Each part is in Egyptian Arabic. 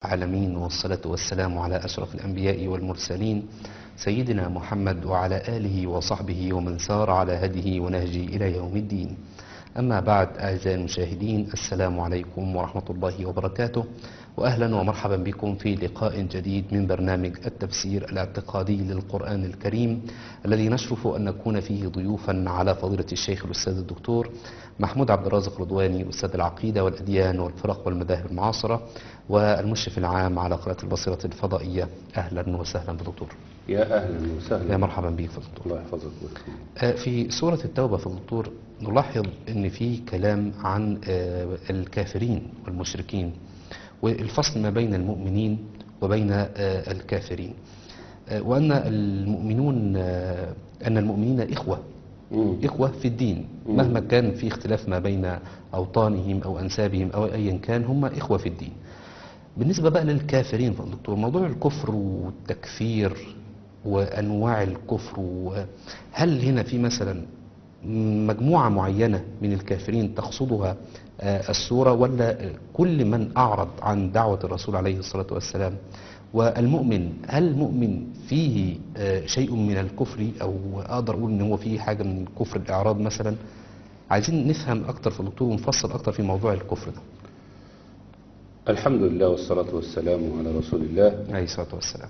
العالمين والصلاة والسلام على أشرف الأنبياء والمرسلين سيدنا محمد وعلى آله وصحبه ومن سار على هديه ونهجه إلى يوم الدين أما بعد أعزائي المشاهدين السلام عليكم ورحمة الله وبركاته وأهلا ومرحبا بكم في لقاء جديد من برنامج التفسير الاعتقادي للقرآن الكريم الذي نشرف أن نكون فيه ضيوفا على فضيلة الشيخ الأستاذ الدكتور محمود عبد الرازق رضواني أستاذ العقيدة والأديان والفرق والمذاهب المعاصرة والمشرف العام على قناة البصيرة الفضائية أهلا وسهلا بدكتور يا اهلا وسهلا يا مرحبا بك في الدكتور الله يحفظك ويحفظك. آه، في سورة التوبة في الدكتور نلاحظ أن في كلام عن آه، الكافرين والمشركين والفصل ما بين المؤمنين وبين آه، الكافرين آه، وأن المؤمنون آه، أن المؤمنين إخوة مم. إخوة في الدين مهما كان في اختلاف ما بين أوطانهم أو أنسابهم أو أيا كان هم إخوة في الدين بالنسبة بقى للكافرين فضل دكتور موضوع الكفر والتكفير وأنواع الكفر و- هل هنا في مثلا مجموعة معينة من الكافرين تقصدها آه، السورة ولا كل من أعرض عن دعوة الرسول عليه الصلاة والسلام والمؤمن هل المؤمن فيه آه، شيء من الكفر أو أقدر أقول إن هو فيه حاجة من كفر الإعراض مثلا عايزين نفهم أكتر في الدكتور ونفصل أكتر في موضوع الكفر ده الحمد لله والصلاة والسلام على رسول الله عليه الصلاة والسلام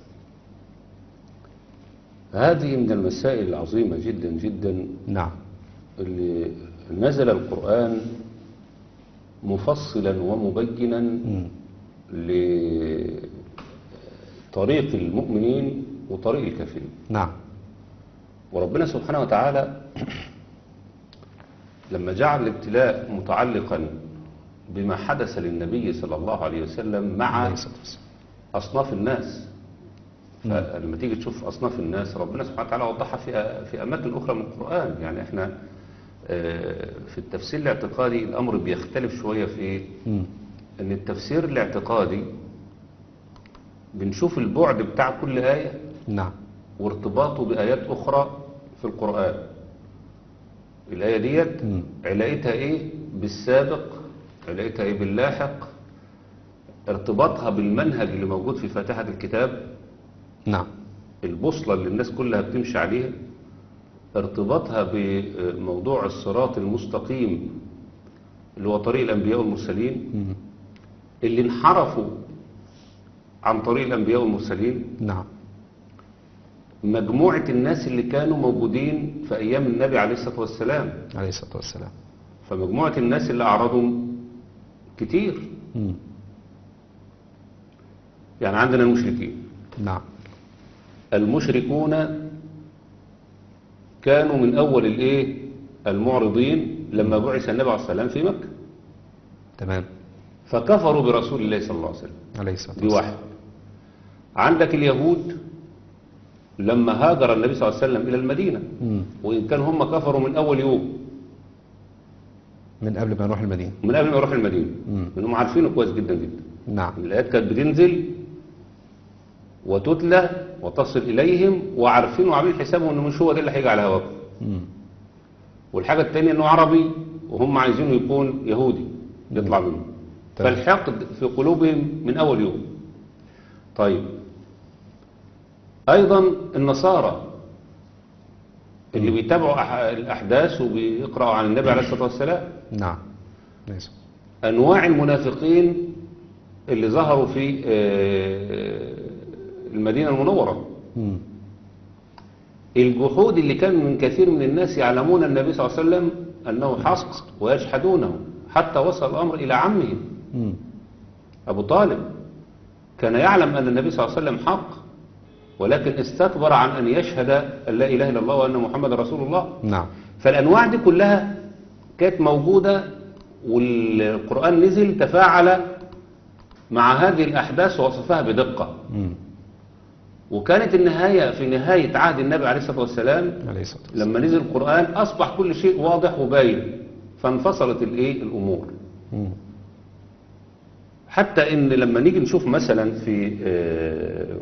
هذه من المسائل العظيمة جدا جدا نعم اللي نزل القرآن مفصلا ومبينا مم. لطريق المؤمنين وطريق الكافرين نعم وربنا سبحانه وتعالى لما جعل الابتلاء متعلقا بما حدث للنبي صلى الله عليه وسلم مع عليه الصلاة والسلام أصناف الناس فلما تيجي تشوف أصناف الناس ربنا سبحانه وتعالى وضحها في في أماكن أخرى من القرآن يعني إحنا آه، في التفسير الاعتقادي الأمر بيختلف شوية في إيه؟ مم. إن التفسير الاعتقادي بنشوف البعد بتاع كل آية نعم وارتباطه بآيات أخرى في القرآن الآية ديت مم. علاقتها إيه بالسابق علاقتها إيه باللاحق ارتباطها بالمنهج اللي موجود في فاتحة الكتاب نعم البوصلة اللي الناس كلها بتمشي عليها ارتباطها بموضوع الصراط المستقيم اللي هو طريق الأنبياء والمرسلين مم. اللي انحرفوا عن طريق الأنبياء والمرسلين نعم مجموعة الناس اللي كانوا موجودين في أيام النبي عليه الصلاة والسلام عليه الصلاة والسلام فمجموعة الناس اللي أعرضوا كتير مم. يعني عندنا المشركين نعم المشركون كانوا من أول الإيه المعرضين لما بعث النبي عليه الصلاة والسلام في مكة تمام فكفروا برسول الله صلى الله عليه وسلم عليه الصلاة دي والسلام واحد عندك اليهود لما هاجر النبي صلى الله عليه وسلم إلى المدينة مم. وإن كان هم كفروا من أول يوم من قبل ما نروح المدينة من قبل ما يروح المدينة مم. لأنهم عارفينه كويس جدا جدا نعم الآيات كانت بتنزل وتتلى وتصل إليهم وعارفين وعاملين حسابهم إنه مش هو ده اللي هيجي على هواكم مم. والحاجة التانية إنه عربي وهم عايزينه يكون يهودي يطلع منه تمام. فالحقد في قلوبهم من أول يوم طيب أيضا النصارى اللي بيتابعوا أح- الأحداث وبيقرأوا عن النبي عليه الصلاة والسلام نعم عليه الصلاة أنواع المنافقين اللي ظهروا في آه، المدينة المنورة مم. الجحود اللي كان من كثير من الناس يعلمون النبي صلى الله عليه وسلم أنه حق ويجحدونه حتى وصل الأمر إلى عمه مم. أبو طالب كان يعلم أن النبي صلى الله عليه وسلم حق ولكن استكبر عن أن يشهد أن لا إله إلا الله وأن محمد رسول الله نعم فالأنواع دي كلها كانت موجودة والقرآن نزل تفاعل مع هذه الأحداث ووصفها بدقة مم. وكانت النهاية في نهاية عهد النبي عليه الصلاة والسلام عليه الصلاة والسلام لما نزل القرآن أصبح كل شيء واضح وباين فانفصلت الإيه الأمور مم. حتى إن لما نيجي نشوف مثلا في آه،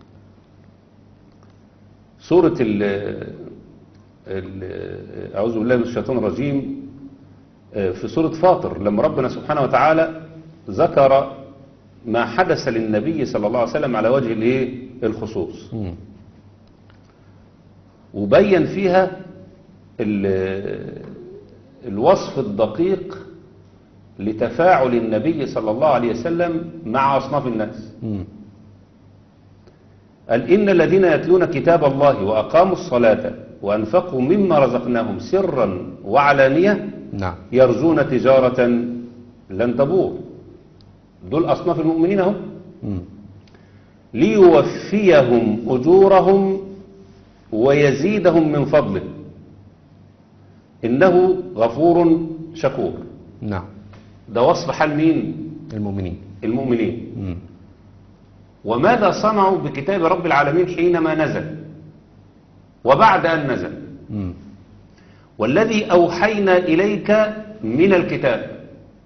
سورة ال ال- أعوذ بالله من الشيطان الرجيم آه، في سورة فاطر لما ربنا سبحانه وتعالى ذكر ما حدث للنبي صلى الله عليه وسلم على وجه الايه الخصوص مم. وبين فيها ال- الوصف الدقيق لتفاعل النبي صلى الله عليه وسلم مع أصناف الناس مم. قال إن الذين يتلون كتاب الله وأقاموا الصلاة وأنفقوا مما رزقناهم سرا وعلانية نعم يرجون تجارة لن تبور دول أصناف المؤمنين هم مم. ليوفيهم أجورهم ويزيدهم من فضله إنه غفور شكور نعم ده وصف حال مين المؤمنين المؤمنين مم. وماذا صنعوا بكتاب رب العالمين حينما نزل وبعد أن نزل مم. والذي أوحينا إليك من الكتاب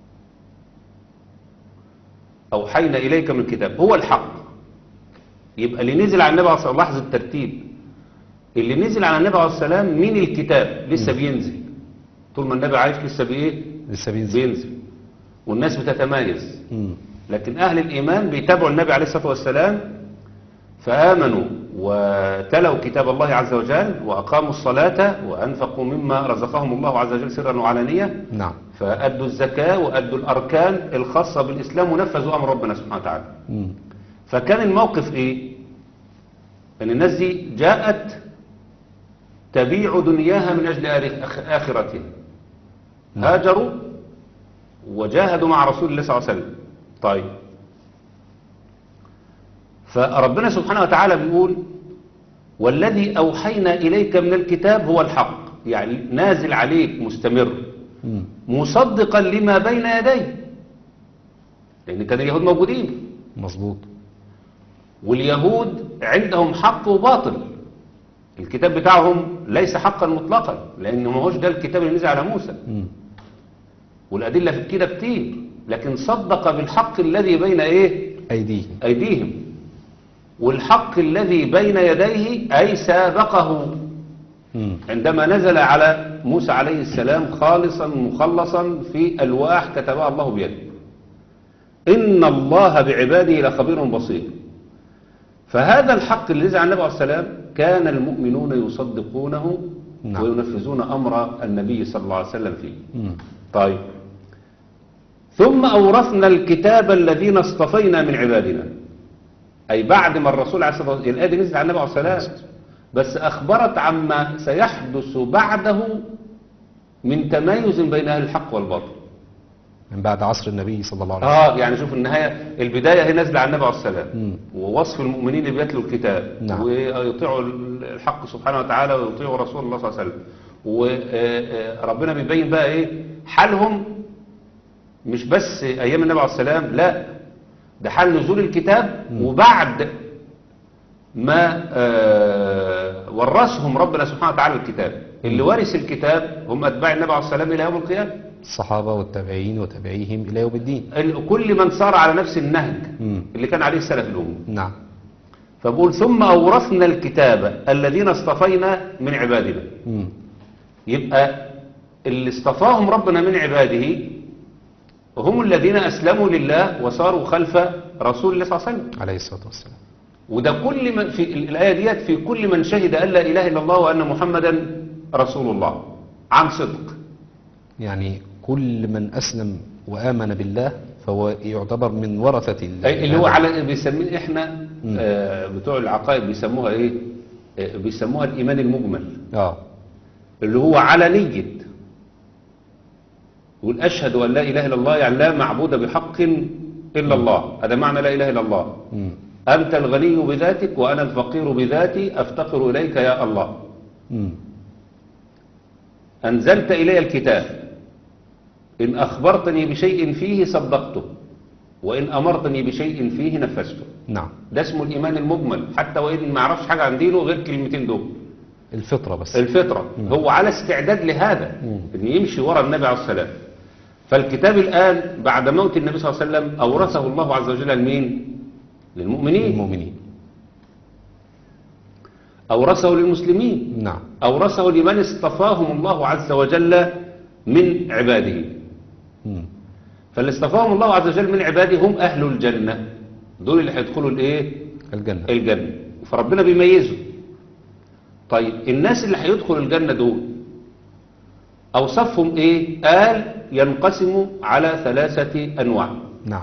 أوحينا إليك من الكتاب هو الحق يبقى اللي نزل على النبي عليه الصلاة والسلام لاحظ الترتيب اللي نزل على النبي عليه السلام من الكتاب لسه بينزل طول ما النبي عايش لسه بإيه لسه بينزل بينزل والناس بتتمايز مم. لكن أهل الإيمان بيتابعوا النبي عليه الصلاة والسلام فآمنوا وتلوا كتاب الله عز وجل وأقاموا الصلاة وأنفقوا مما رزقهم الله عز وجل سرا وعلانية نعم فأدوا الزكاة وأدوا الأركان الخاصة بالإسلام ونفذوا أمر ربنا سبحانه وتعالى مم. فكان الموقف إيه أن الناس دي جاءت تبيع دنياها من أجل آخ- آخرتها نعم. هاجروا وجاهدوا مع رسول الله صلى الله عليه وسلم طيب فربنا سبحانه وتعالى بيقول والذي أوحينا إليك من الكتاب هو الحق يعني نازل عليك مستمر مم. مصدقا لما بين يديه لأن كان اليهود موجودين مظبوط واليهود عندهم حق وباطل الكتاب بتاعهم ليس حقا مطلقا لأنه ما هوش ده الكتاب اللي نزل على موسى مم. والأدلة في كده كتير لكن صدق بالحق الذي بين إيه أيديهم أيديهم والحق الذي بين يديه أي سابقه مم. عندما نزل على موسى عليه السلام خالصا مخلصا في ألواح كتبها الله بيده إن الله بعباده لخبير بصير فهذا الحق اللي نزل على النبي عليه السلام كان المؤمنون يصدقونه نعم. وينفذون أمر النبي صلى الله عليه وسلم فيه مم. طيب ثم أورثنا الكتاب الذين اصطفينا من عبادنا أي بعد ما الرسول عليه الصلاة والسلام الآية دي نزلت على النبي عليه الصلاة والسلام بس أخبرت عما سيحدث بعده من تمايز بين أهل الحق والباطل من بعد عصر النبي صلى الله عليه وسلم آه يعني شوف النهاية البداية هي نازلة على النبي عليه الصلاة والسلام مم. ووصف المؤمنين اللي بيتلوا الكتاب نعم. ويطيعوا الحق سبحانه وتعالى ويطيعوا رسول الله صلى الله عليه وسلم وربنا بيبين بقى ايه حالهم مش بس ايام النبي عليه السلام لا ده حال نزول الكتاب وبعد ما آه، ورثهم ربنا سبحانه وتعالى الكتاب اللي ورث الكتاب هم اتباع النبي عليه السلام الى يوم القيامه الصحابة والتابعين وتابعيهم إلى يوم الدين ال- كل من سار على نفس النهج مم. اللي كان عليه السلف الأمة نعم فبقول ثم أورثنا الكتاب الذين اصطفينا من عبادنا مم. يبقى اللي اصطفاهم ربنا من عباده هم الذين أسلموا لله وصاروا خلف رسول الله صلى الله عليه وسلم عليه الصلاة والسلام وده كل من في الآية ديت في كل من شهد أن لا إله إلا الله وأن محمدا رسول الله عن صدق يعني كل من أسلم وآمن بالله فهو يعتبر من ورثة ال- أي اللي هو هذا. على بيسميه احنا مم. آه، بتوع العقائد بيسموها ايه آه، بيسموها الإيمان المجمل آه اللي هو على نية يقول أشهد أن لا إله إلا الله يعني لا معبود بحق إلا الله هذا معنى لا إله إلا الله مم. أنت الغني بذاتك وأنا الفقير بذاتي أفتقر إليك يا الله مم. أنزلت إلي الكتاب إن أخبرتني بشيء فيه صدقته وإن أمرتني بشيء فيه نفذته نعم ده اسمه الإيمان المجمل حتى وإن ما عرفش حاجة عن دينه غير كلمتين دول الفطرة بس الفطرة هو على استعداد لهذا مم. ان يمشي ورا النبي عليه السلام فالكتاب الآن بعد موت النبي صلى الله عليه وسلم أورثه الله عز وجل لمين للمؤمنين المؤمنين أورثه للمسلمين نعم أورثه لمن اصطفاهم الله عز وجل من عباده مم. فاللي اصطفاهم الله عز وجل من عباده هم أهل الجنة دول اللي هيدخلوا الايه الجنة الجنة فربنا بيميزه طيب الناس اللي هيدخلوا الجنة دول أوصفهم إيه قال ينقسموا على ثلاثة أنواع نعم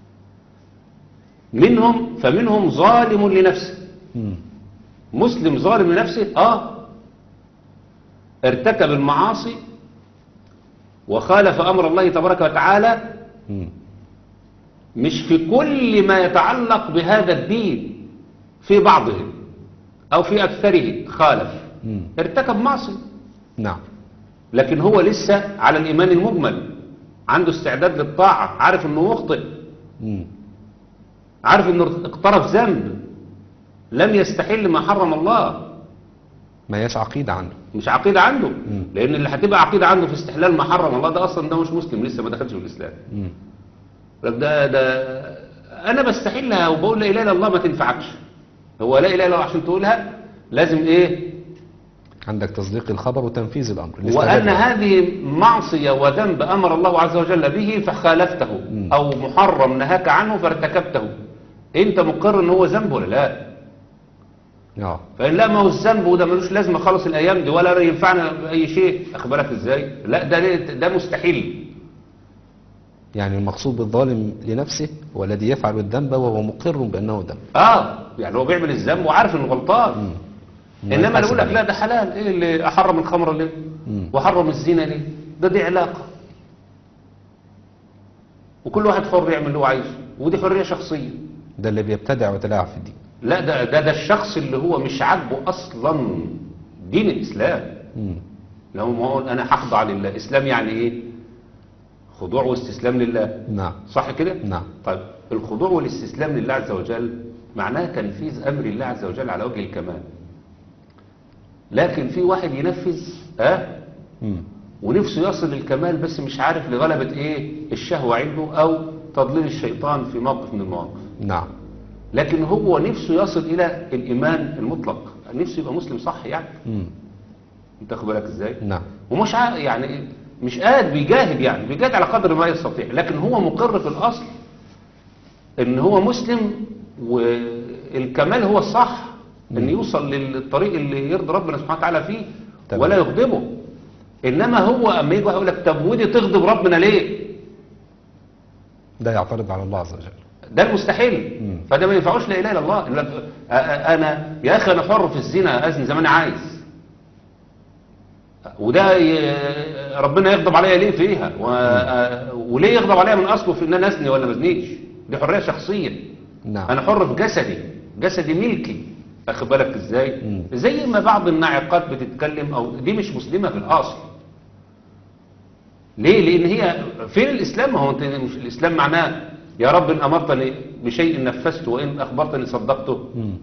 منهم فمنهم ظالم لنفسه مم. مسلم ظالم لنفسه آه ارتكب المعاصي وخالف أمر الله تبارك وتعالى مم. مش في كل ما يتعلق بهذا الدين في بعضه أو في أكثره خالف مم. ارتكب معصية نعم لكن هو لسه على الإيمان المجمل عنده استعداد للطاعة عارف أنه مخطئ مم. عارف أنه اقترف ذنب لم يستحل ما حرم الله ما يش عقيدة عنده مش عقيدة عنده مم. لأن اللي هتبقى عقيدة عنده في استحلال ما حرم الله ده أصلا ده مش مسلم لسه ما دخلش في الإسلام مم. لك ده ده أنا بستحلها وبقول لا إله إلا الله ما تنفعكش هو لا إله إلا الله عشان تقولها لازم إيه عندك تصديق الخبر وتنفيذ الأمر الاستعداد وأن له. هذه معصية وذنب أمر الله عز وجل به فخالفته مم. أو محرم نهاك عنه فارتكبته أنت مقر أن هو ذنب ولا لا اه فإن لا ما هو الذنب وده ملوش لازمة خالص الأيام دي ولا ينفعنا بأي شيء أخبرك إزاي لا ده ده مستحيل يعني المقصود بالظالم لنفسه هو الذي يفعل الذنب وهو مقر بأنه ذنب آه يعني هو بيعمل الذنب وعارف إنه غلطان مم. ما إنما يحاسب يقول لك عليه. لا ده حلال إيه اللي أحرم الخمر ليه مم. وحرم الزنا ليه ده دي علاقة وكل واحد حر يعمل اللي هو عايزه ودي حرية شخصية ده اللي بيبتدع ويتلاعب في الدين لا ده ده, ده الشخص اللي هو مش عاجبه اصلا دين الاسلام مم. لو ما هو انا هخضع لله اسلام يعني ايه خضوع واستسلام لله نعم صح كده نعم طيب الخضوع والاستسلام لله عز وجل معناه تنفيذ امر الله عز وجل على وجه الكمال لكن في واحد ينفذ اه مم. ونفسه يصل للكمال بس مش عارف لغلبة ايه الشهوة عنده او تضليل الشيطان في موقف من المواقف نعم لكن هو نفسه يصل إلى الإيمان المطلق نفسه يبقى مسلم صح يعني مم. انت خد بالك ازاي نعم ومش ع... يعني مش قاعد بيجاهد يعني بيجاهد على قدر ما يستطيع لكن هو مقر في الأصل ان هو مسلم والكمال هو الصح ان يوصل للطريق اللي يرضي ربنا سبحانه وتعالى فيه تمام. ولا يغضبه انما هو اما يجي يقول لك طب ودي تغضب ربنا ليه ده يعترض على الله عز وجل ده المستحيل مم. فده ما ينفعوش لا اله الا الله لا- أ- أ- انا يا اخي انا حر في الزنا ازني زي ما انا عايز وده ي- ربنا يغضب عليا ليه فيها و... أ- وليه يغضب عليا من اصله في ان انا ازني ولا ما ازنيش دي حريه شخصيه نعم انا حر في جسدي جسدي ملكي اخد بالك ازاي مم. زي ما بعض الناعقات بتتكلم او دي مش مسلمه في الاصل ليه لان هي فين الاسلام ما هو انت مش الاسلام معناه يا رب ان امرتني بشيء نفذته وان اخبرتني صدقته مم.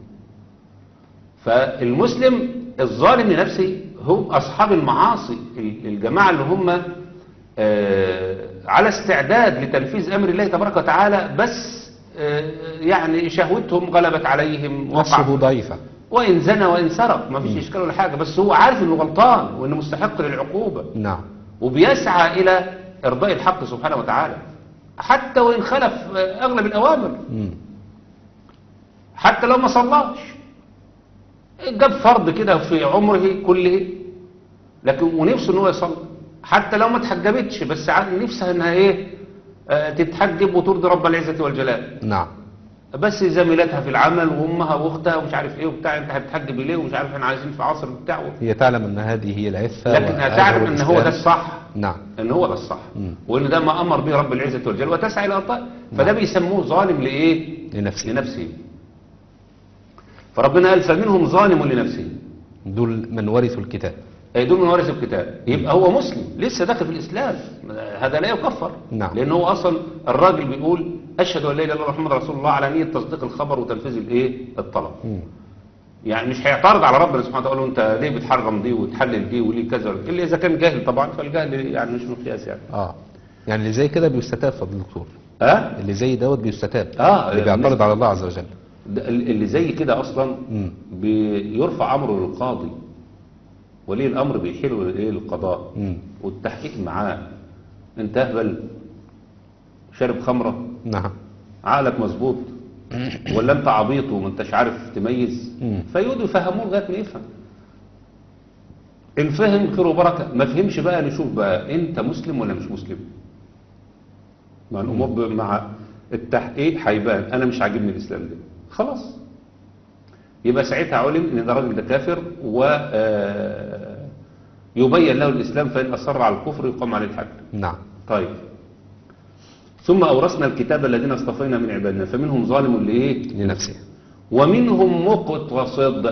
فالمسلم الظالم لنفسه هم اصحاب المعاصي ال- الجماعه اللي هم آه، على استعداد لتنفيذ امر الله تبارك وتعالى بس آه، يعني شهوتهم غلبت عليهم نفسه وقع ضعيفة وان زنى وان سرق ما فيش اشكال ولا حاجه بس هو عارف انه غلطان وانه مستحق للعقوبه نعم وبيسعى الى ارضاء الحق سبحانه وتعالى حتى وان خلف آه، اغلب الاوامر مم. حتى لو ما صلاش جاب فرض كده في عمره كله لكن ونفسه ان هو يصلي حتى لو ما اتحجبتش بس عن نفسها انها ايه آه، تتحجب وترضي رب العزة والجلال نعم بس زميلتها في العمل وامها واختها ومش عارف ايه وبتاع انت هتحجب ليه ومش عارف احنا عايزين في عصر بتاع هي تعلم أن هذه هي العفة لكنها وهذا تعلم هو ان هو ده الإسلام. الصح نعم ان هو ده الصح مم. وان ده ما امر به رب العزة والجلال وتسعى الى الطاعة فده بيسموه ظالم لايه لنفسه لنفسه فربنا قال فمنهم ظالم لنفسه دول من ورثوا الكتاب أي دول من وارث الكتاب يبقى هو مسلم لسه داخل في الإسلام هذا لا يكفر نعم. لأنه هو أصلا الراجل بيقول أشهد أن لا إله إلا الله محمد رسول الله على نية تصديق الخبر وتنفيذ الإيه الطلب مم. يعني مش هيعترض على ربنا سبحانه وتعالى يقول له أنت ليه بتحرم دي وتحلل دي وليه كذا ولا- إلا إذا كان جاهل طبعا فالجهل يعني مش مقياس يعني اه يعني اللي زي كده بيستتاب فضل الدكتور ها اللي زي دوت بيستتاب آه، اللي بيعترض على الله عز وجل ده اللي زي كده أصلا مم. بيرفع أمره للقاضي ولي الأمر بيحيله للإيه للقضاء مم. والتحقيق معاه انت اهبل شارب خمرة نعم عقلك مظبوط ولا انت عبيط وما انتش عارف تميز مم. فيقعدوا يفهموه لغايه ما يفهم ان فهم خير وبركه ما فهمش بقى نشوف بقى انت مسلم ولا مش مسلم مع الامور ب- مع التحقيق هيبان انا مش عاجبني الاسلام ده خلاص يبقى ساعتها علم ان ده راجل ده كافر و آه، يبين له الاسلام فان اصر على الكفر يقام عليه الحد نعم طيب ثم اورثنا الكتاب الذين اصطفينا من عبادنا فمنهم ظالم لايه لنفسه ومنهم مقتصد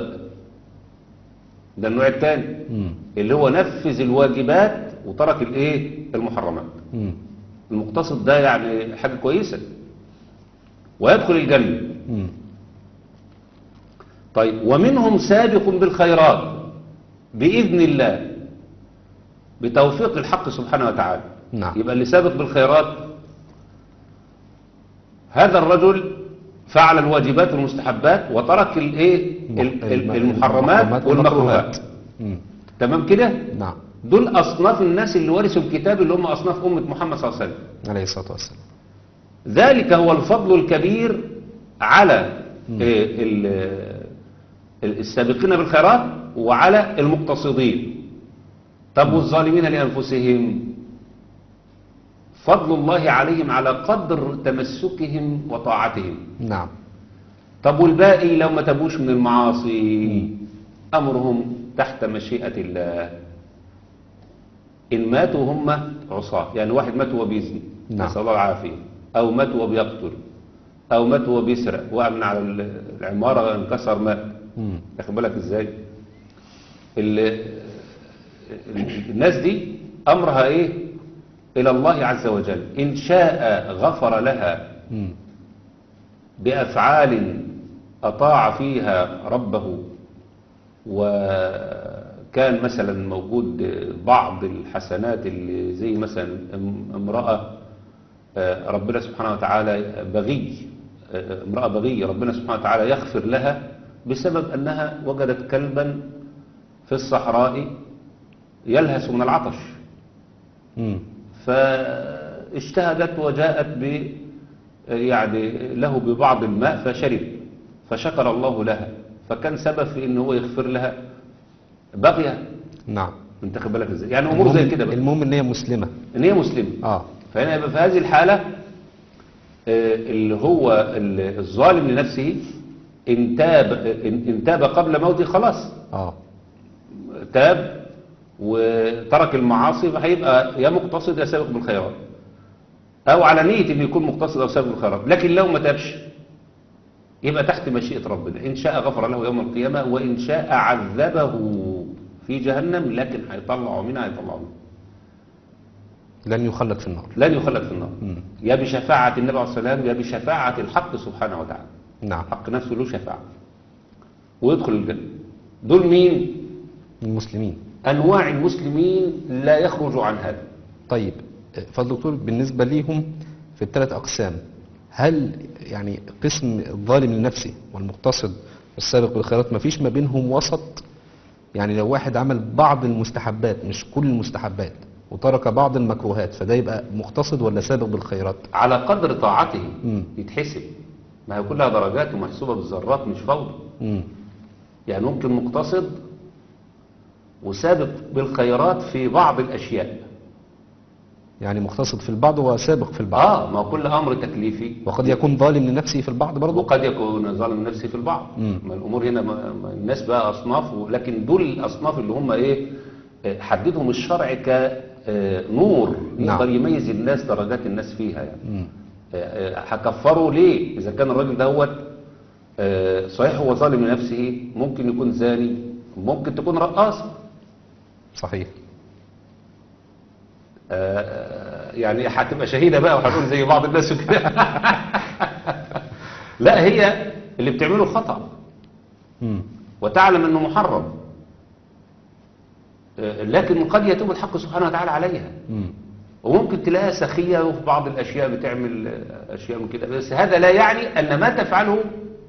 ده النوع الثاني مم. اللي هو نفذ الواجبات وترك الايه المحرمات مم. المقتصد ده يعني حاجة كويسة ويدخل الجنة مم. طيب ومنهم سابق بالخيرات بإذن الله بتوفيق الحق سبحانه وتعالى نعم. يبقى اللي سابق بالخيرات هذا الرجل فعل الواجبات والمستحبات وترك الايه ال- ال- المحرمات والمكروهات مم. تمام كده نعم دول اصناف الناس اللي ورثوا الكتاب اللي هم اصناف امه محمد صلى الله عليه وسلم عليه الصلاة والسلام ذلك هو الفضل الكبير على آه، ال- ال- السابقين بالخيرات وعلى المقتصدين طب والظالمين لأنفسهم فضل الله عليهم على قدر تمسكهم وطاعتهم نعم طب والباقي لو ما تبوش من المعاصي أمرهم تحت مشيئة الله إن ماتوا هم عصاة يعني واحد مات وهو بيزني نعم. نسأل الله العافية أو مات وهو بيقتل أو مات وهو بيسرق وقع من على ال- العمارة انكسر مات مم. واخد بالك إزاي ال- ال- الناس دي أمرها إيه إلى الله عز وجل إن شاء غفر لها مم. بأفعال أطاع فيها ربه وكان مثلا موجود بعض الحسنات اللي زي مثلا ام- امرأة آه، ربنا سبحانه وتعالى بغي آه، امرأة بغي ربنا سبحانه وتعالى يغفر لها بسبب أنها وجدت كلبا في الصحراء يلهث من العطش مم. فاجتهدت وجاءت ب يعني له ببعض الماء فشرب فشكر الله لها فكان سبب في ان هو يغفر لها بغية نعم انت خد بالك ازاي يعني امور زي المهم- كده بقى المهم ان هي مسلمة ان هي مسلمه اه فهنا يبقى في هذه الحالة آه، اللي هو ال- الظالم لنفسه ان تاب ان إن تاب قبل موته خلاص اه تاب وترك المعاصي فهيبقى يا مقتصد يا سابق بالخيرات او على نية انه يكون مقتصد او سابق بالخيرات لكن لو ما تابش يبقى تحت مشيئة ربنا ان شاء غفر له يوم القيامة وان شاء عذبه في جهنم لكن هيطلعه منها هيطلعه منها لن يخلد في النار لن يخلد في النار مم. يا بشفاعة النبي عليه الصلاة والسلام يا بشفاعة الحق سبحانه وتعالى نعم حق نفسه له شفاعة ويدخل الجنة دول مين المسلمين أنواع المسلمين لا يخرج عن هذا طيب فالدكتور بالنسبة ليهم في الثلاث أقسام هل يعني قسم الظالم لنفسه والمقتصد والسابق بالخيرات ما فيش ما بينهم وسط يعني لو واحد عمل بعض المستحبات مش كل المستحبات وترك بعض المكروهات فده يبقى مقتصد ولا سابق بالخيرات على قدر طاعته مم. يتحسب ما هي كلها درجات ومحسوبة بالذرات مش فوضى مم. يعني ممكن مقتصد وسابق بالخيرات في بعض الأشياء يعني مقتصد في البعض وسابق في البعض آه ما هو كل أمر تكليفي وقد يكون ظالم لنفسه في البعض برضه وقد يكون ظالم نفسي في البعض مم. ما الامور هنا ما ما الناس بقى اصناف و- لكن دول الاصناف اللي هم ايه آه، حددهم الشرع كنور نعم. يقدر يميز الناس درجات الناس فيها يعني مم. آه، آه، هكفره ليه اذا كان الراجل دوت آه، صحيح هو ظالم لنفسه ممكن يكون زاني ممكن تكون رقاص صحيح آه، يعني هتبقى شهيدة بقى وهتقول زي بعض الناس وكده لا هي اللي بتعمله خطأ مم. وتعلم انه محرم آه، لكن قد يتوب الحق سبحانه وتعالى عليها مم. وممكن تلاقيها سخية وفي بعض الأشياء بتعمل آه، أشياء من كده بس هذا لا يعني أن ما تفعله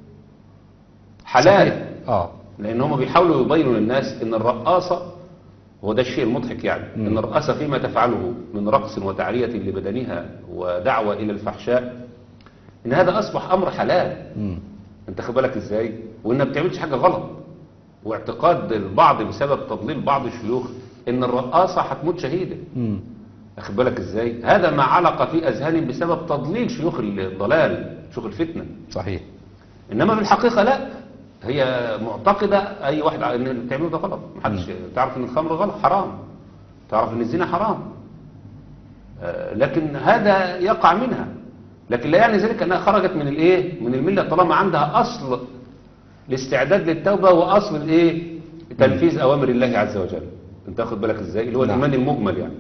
حلال صحيح. اه لأن هم بيحاولوا يبينوا للناس أن الرقاصة هو ده الشيء المضحك يعني مم. أن الرقاصة فيما تفعله من رقص وتعرية لبدنها ودعوة إلى الفحشاء ان هذا اصبح امر حلال مم. انت خد بالك ازاي وانك ما بتعملش حاجه غلط واعتقاد البعض بسبب تضليل بعض الشيوخ ان الرقاصه هتموت شهيده مم. واخد بالك ازاي هذا ما علق في اذهانهم بسبب تضليل شيوخ الضلال شيوخ الفتنه صحيح انما في الحقيقه لا هي معتقده اي واحد ان اللي بتعمله ده غلط محدش تعرف ان الخمر غلط حرام تعرف ان الزنا حرام آه، لكن هذا يقع منها لكن لا يعني ذلك انها خرجت من الايه من المله طالما عندها اصل الاستعداد للتوبه واصل الايه تنفيذ اوامر الله عز وجل انت واخد بالك ازاي اللي هو نعم. الايمان المجمل يعني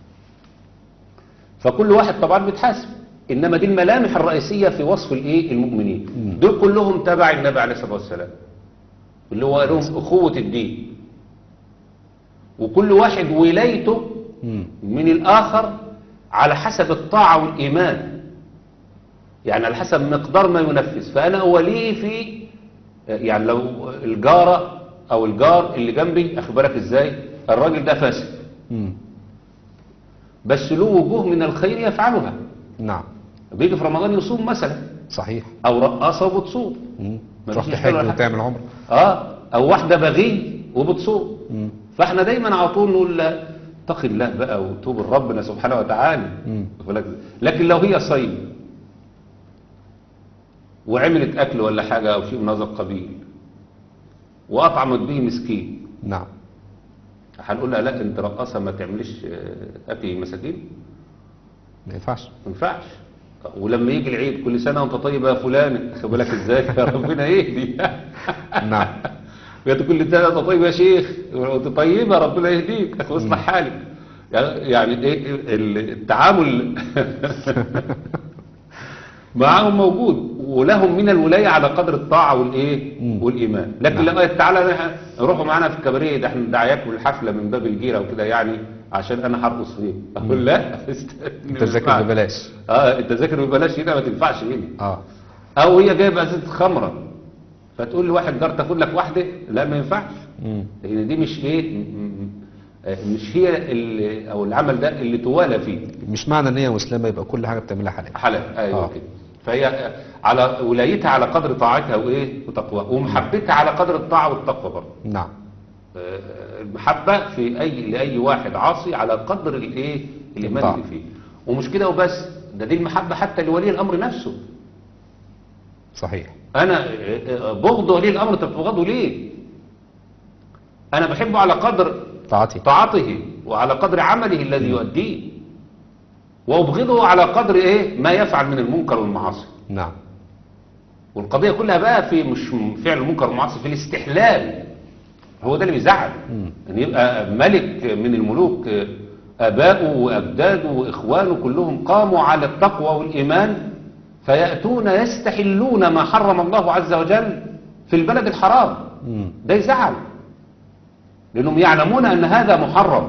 فكل واحد طبعا بيتحاسب انما دي الملامح الرئيسيه في وصف الايه المؤمنين مم. دول كلهم تبع النبي عليه الصلاه والسلام اللي هو لهم اخوه الدين وكل واحد ولايته مم. من الاخر على حسب الطاعه والايمان يعني على حسب مقدار ما ينفذ فانا اوليه في يعني لو الجاره او الجار اللي جنبي اخبرك ازاي الراجل ده فاسد مم. بس له وجوه من الخير يفعلها نعم بيجي في رمضان يصوم مثلا صحيح او رقاصه وبتصوم مم. ما تروح فيش تحج ولا حاجة. وتعمل عمره اه او واحده بغي وبتصوم مم. فاحنا دايما على طول نقول لا اتق الله بقى وتوب لربنا سبحانه وتعالى مم. واخد بالك؟ لكن لو هي صيد وعملت اكل ولا حاجه او شيء من هذا القبيل واطعمت به مسكين نعم هنقول لها لا انت رقاصه ما تعمليش آه، اكل مساكين ما ينفعش ما ينفعش ولما يجي العيد كل سنه وانت طيب يا فلان خد بالك ازاي يا ربنا يهدي نعم بقيت كل سنه انت طيب يا شيخ وانت طيبه ربنا يهديك واصلح حالك يعني ايه التعامل معاهم موجود ولهم من الولايه على قدر الطاعه والايه مم. والايمان لكن نعم. لما تعالى نح- روحوا معانا في الكباريه ده احنا دعايات والحفله من باب الجيره وكده يعني عشان انا هرقص فيه اقول لا استنى، ما تذاكر ينفعش. ببلاش اه التذاكر ببلاش هنا ما تنفعش هنا اه او هي جايبه ازازه خمره فتقول لواحد جار تاخد لك واحده لا ما ينفعش مم. لان دي مش ايه م- م- آه، مش هي اللي او العمل ده اللي توالى فيه مش معنى ان هي مسلمه يبقى كل حاجه بتعملها حلال حلال ايوه آه. كده فهي آه، على ولايتها على قدر طاعتها وايه وتقواها ومحبتها على قدر الطاعه والتقوى برضه نعم آه، المحبه في اي لاي واحد عاصي على قدر الايه الايمان الطاعة. اللي فيه ومش كده وبس ده دي المحبه حتى لولي الامر نفسه صحيح انا بغض ولي الامر انت بتبغضه ليه انا بحبه على قدر طاعتي طاعته وعلى قدر عمله الذي يؤديه وابغضه على قدر ايه ما يفعل من المنكر والمعاصي نعم والقضيه كلها بقى في مش فعل المنكر والمعاصي في الاستحلال هو ده اللي بيزعل مم. ان يبقى ملك من الملوك اباؤه واجداده واخوانه كلهم قاموا على التقوى والايمان فياتون يستحلون ما حرم الله عز وجل في البلد الحرام مم. ده يزعل لانهم يعلمون ان هذا محرم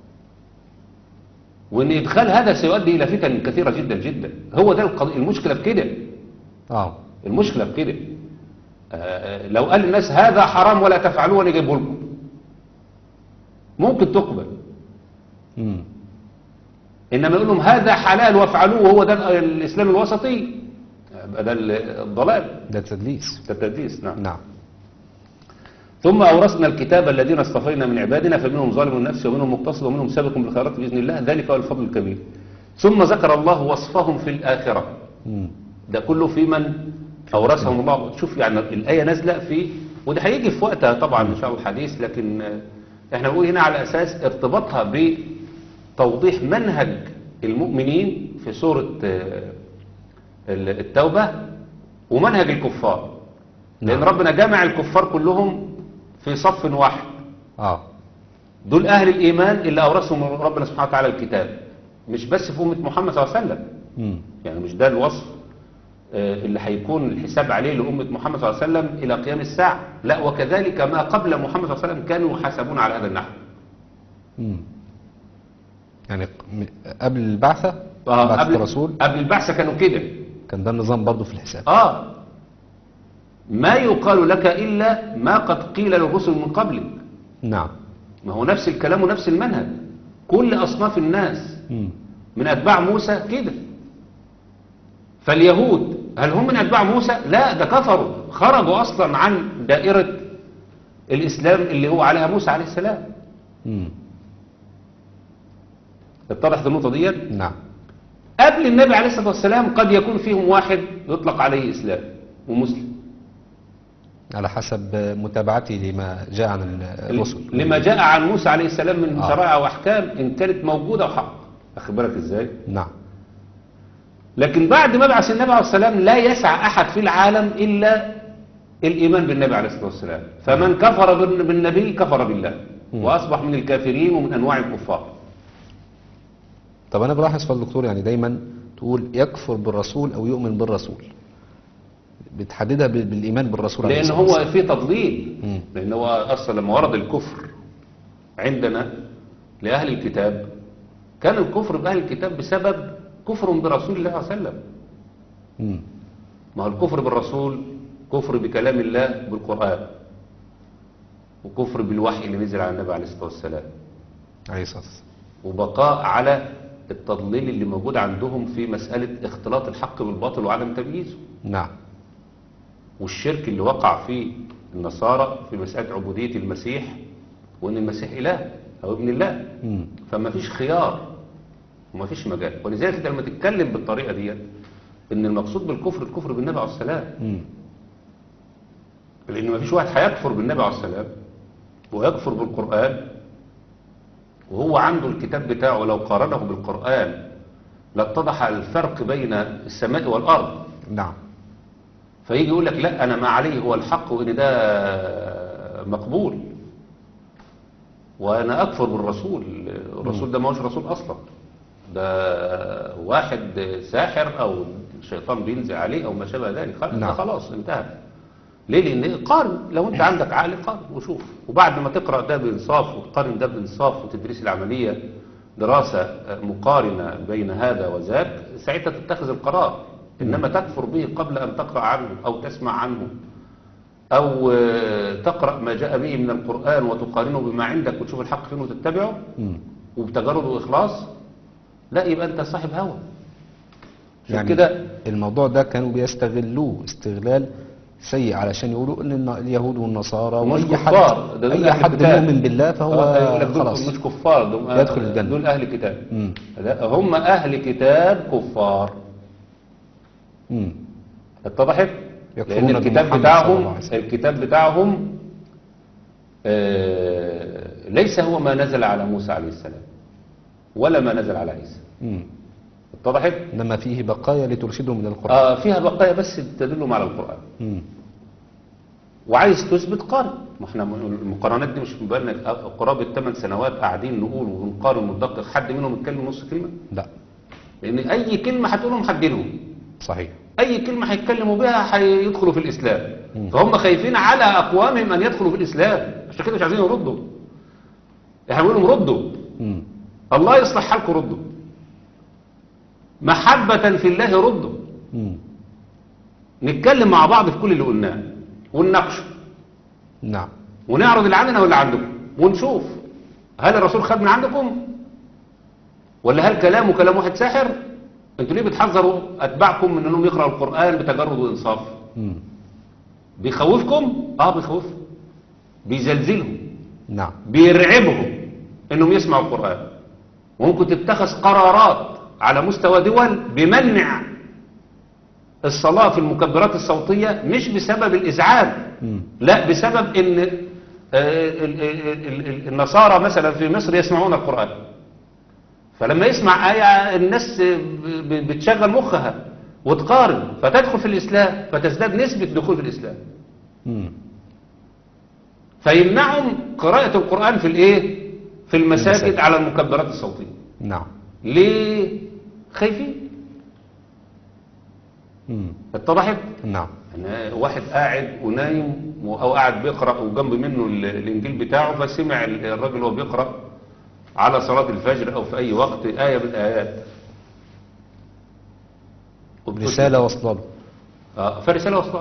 وان ادخال هذا سيؤدي الى فتن كثيره جدا جدا هو ده القضية المشكله في كده اه المشكله في كده آه، لو قال الناس هذا حرام ولا تفعلوه وانا جايبه لكم ممكن تقبل مم. انما يقول لهم هذا حلال وافعلوه وهو ده الاسلام الوسطي يبقى ده الضلال ده تدليس ده التدليس نعم نعم ثم أورثنا الكتاب الذين اصطفينا من عبادنا فمنهم ظالم النفس ومنهم مقتصد ومنهم سابق بالخيرات بإذن الله ذلك هو الفضل الكبير ثم ذكر الله وصفهم في الآخرة مم. ده كله في من أورثهم الله شوف يعني الآية نازلة في وده هيجي في وقتها طبعا إن شاء الله الحديث لكن آه، احنا بنقول هنا على أساس ارتباطها بتوضيح منهج المؤمنين في سورة آه، التوبة ومنهج الكفار لأن نعم. ربنا جمع الكفار كلهم في صف واحد اه دول أهل الإيمان اللي أورثهم ربنا سبحانه وتعالى الكتاب مش بس في أمة محمد صلى الله عليه وسلم مم. يعني مش ده الوصف آه، اللي هيكون الحساب عليه لأمة محمد صلى الله عليه وسلم إلى قيام الساعة لا وكذلك ما قبل محمد صلى الله عليه وسلم كانوا يحاسبون على هذا النحو مم. يعني ق- م- قبل البعثة آه، بعثة قبل الرسول قبل البعثة كانوا كده كان ده النظام برضو في الحساب آه ما يقال لك إلا ما قد قيل للرسل من قبلك نعم ما هو نفس الكلام ونفس المنهج كل أصناف الناس مم. من أتباع موسى كده فاليهود هل هم من أتباع موسى لا ده كفروا خرجوا أصلا عن دائرة الإسلام اللي هو عليها موسى عليه السلام مم. اتضحت النقطة ديت نعم قبل النبي عليه الصلاة والسلام قد يكون فيهم واحد يطلق عليه إسلام ومسلم على حسب متابعتي لما جاء عن الرسل لما جاء عن موسى عليه السلام من آه. شرائع وأحكام إن كانت موجودة وحق أخد بالك إزاي نعم لكن بعد ما بعث النبي عليه الصلاة والسلام لا يسعى أحد في العالم إلا الإيمان بالنبي عليه الصلاة والسلام فمن كفر بال- بالنبي كفر بالله مم. وأصبح من الكافرين ومن أنواع الكفار طب انا بلاحظ في الدكتور يعني دايما تقول يكفر بالرسول او يؤمن بالرسول بتحددها بال- بالايمان بالرسول عليه لأن الصلاة هو والسلام. في تضليل مم. لأن هو أصلا لما ورد الكفر عندنا لأهل الكتاب كان الكفر بأهل الكتاب بسبب كفرهم برسول الله صلى الله عليه وسلم مم. ما هو الكفر بالرسول كفر بكلام الله بالقرآن وكفر بالوحي اللي نزل على النبي عليه الصلاة والسلام عليه الصلاه والسلام وبقاء على التضليل اللي موجود عندهم في مسألة اختلاط الحق بالباطل وعدم تمييزه نعم والشرك اللي وقع فيه النصارى في مسألة عبودية المسيح وأن المسيح إله أو ابن الله مم. فما فيش خيار وما فيش مجال ولذلك انت لما تتكلم بالطريقة دي ان المقصود بالكفر الكفر بالنبي عليه السلام مم. لان ما فيش واحد هيكفر بالنبي عليه السلام ويكفر بالقرآن وهو عنده الكتاب بتاعه لو قارنه بالقرآن لاتضح الفرق بين السماء والأرض نعم فيجي يقول لك لا أنا ما عليه هو الحق وإن ده مقبول وأنا أكفر بالرسول الرسول ده ما هوش رسول أصلا ده واحد ساحر أو الشيطان بينزل عليه أو ما شابه ذلك خلاص ده نعم. خلاص انتهى ليه لأن قارن لو أنت عندك عقل قارن وشوف وبعد ما تقرأ ده بإنصاف وتقارن ده بإنصاف وتدريس العملية دراسة مقارنة بين هذا وذاك ساعتها تتخذ القرار إنما تكفر به قبل أن تقرأ عنه أو تسمع عنه أو آه، تقرأ ما جاء به من القرآن وتقارنه بما عندك وتشوف الحق فين وتتبعه مم. وبتجرد وإخلاص لا يبقى أنت صاحب هوى شوف يعني كده الموضوع ده كانوا بيستغلوه استغلال سيء علشان يقولوا ان الن- اليهود والنصارى مش واي حد كفار ده دول اي أهل حد كتاب. مؤمن بالله فهو آه، يقول لك دول خلاص مش كفار دول يدخل الجنة. دول أهل كتاب مم. لا هم أهل كتاب كفار مم. اتضحت يكفرون لأن الكتاب بمحمد صلى بتاعهم الله عليه وسلم. الكتاب بتاعهم آه، ليس هو ما نزل على موسى عليه السلام ولا ما نزل على عيسى مم. اتضحت انما فيه بقايا لترشدهم الى القران آه فيها بقايا بس تدلهم على القرآن مم. وعايز تثبت قارن ما احنا المقارنات دي مش مبالغ قرابة 8 سنوات قاعدين نقول ونقارن وندقق حد منهم يتكلم نص كلمة لا لأن أي كلمة هتقولهم حددهم صحيح أي كلمة هيتكلموا بها هيدخلوا في الإسلام مم. فهم خايفين على أقوامهم أن يدخلوا في الإسلام عشان كده مش عايزين يردوا احنا بنقول لهم ردوا مم. الله يصلح حالكم ردوا محبة في الله ردوا مم. نتكلم مع بعض في كل اللي قلناه ونناقشه نعم ونعرض اللي عندنا واللي عندكم ونشوف هل الرسول خد من عندكم ولا هل كلامه كلام واحد ساحر انتوا ليه بتحذروا اتباعكم من انهم يقرأوا القرآن بتجرد وانصاف مم. بيخوفكم اه بيخوفكم بيزلزلهم نعم بيرعبهم انهم يسمعوا القرآن وممكن تتخذ قرارات على مستوى دول بمنع الصلاة في المكبرات الصوتية مش بسبب الإزعاج مم. لا بسبب ان آه، ال- ال- ال- ال- النصارى مثلا في مصر يسمعون القرآن فلما يسمع آية الناس ب- ب- بتشغل مخها وتقارن فتدخل في الإسلام فتزداد نسبة دخول في الإسلام مم. فيمنعهم قراءة القرآن في الايه في المساجد المساجد. على المكبرات الصوتية نعم ليه خايفين مم. اتضحت نعم يعني واحد قاعد ونايم او قاعد بيقرا وجنب منه ال- الانجيل بتاعه فسمع ال- الراجل وهو بيقرا على صلاه الفجر او في اي وقت ايه من الايات رسالة واصلة له آه، فرساله وصلت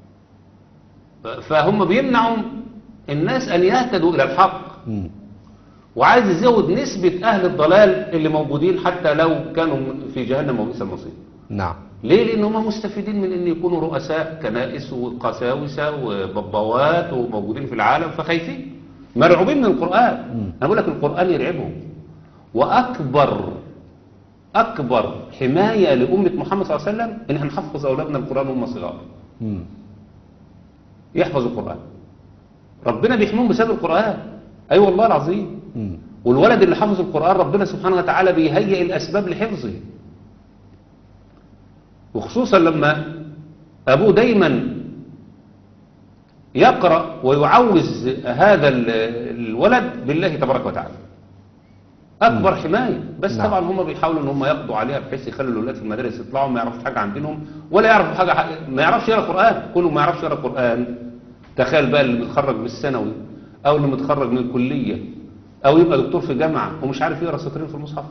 فهم بيمنعوا الناس ان يهتدوا الى الحق مم. وعايز يزود نسبه اهل الضلال اللي موجودين حتى لو كانوا في جهنم وبئس المصير نعم ليه لان هم مستفيدين من ان يكونوا رؤساء كنائس وقساوسه وببوات وموجودين في العالم فخايفين مرعوبين من القران انا بقول لك القران يرعبهم واكبر اكبر حمايه لامه محمد صلى الله عليه وسلم ان احنا نحفظ اولادنا القران وهم صغار مم. يحفظوا القران ربنا بيحميهم بسبب القران اي أيوة والله العظيم مم. والولد اللي حفظ القرآن ربنا سبحانه وتعالى بيهيئ الأسباب لحفظه وخصوصا لما أبوه دايما يقرأ ويعوز هذا ال- الولد بالله تبارك وتعالى أكبر حماية بس نعم. طبعا هم بيحاولوا ان هم يقضوا عليها بحيث يخلوا الأولاد في المدارس يطلعوا ما يعرفوش حاجة عن دينهم ولا يعرفوا حاجة ما يعرفش يقرأ قرآن كله ما يعرفش يقرأ قرآن تخيل بقى اللي متخرج من الثانوي أو اللي متخرج من الكلية أو يبقى دكتور في جامعة ومش عارف يقرأ سطرين في المصحف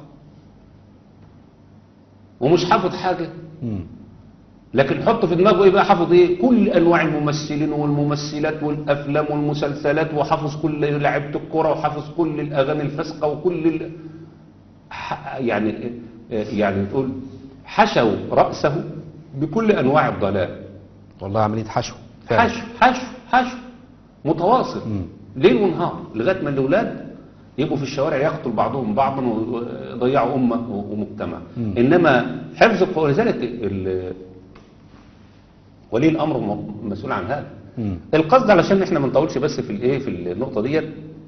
ومش حافظ حاجة مم. لكن حط في دماغه ايه بقى حافظ ايه كل انواع الممثلين والممثلات والافلام والمسلسلات وحافظ كل لعيبه الكوره وحافظ كل الاغاني الفاسقه وكل ال... ح- يعني يعني تقول حشوا راسه بكل انواع الضلال والله عملية حشو فعلا. حشو حشو حشو متواصل مم. ليل ونهار لغايه ما الاولاد يبقوا في الشوارع يقتل بعضهم بعضا ويضيعوا امه ومجتمع مم. انما حفظ القران ولذلك ال- ولي الامر م- مسؤول عن هذا مم. القصد علشان احنا ما نطولش بس في الايه في النقطه ديت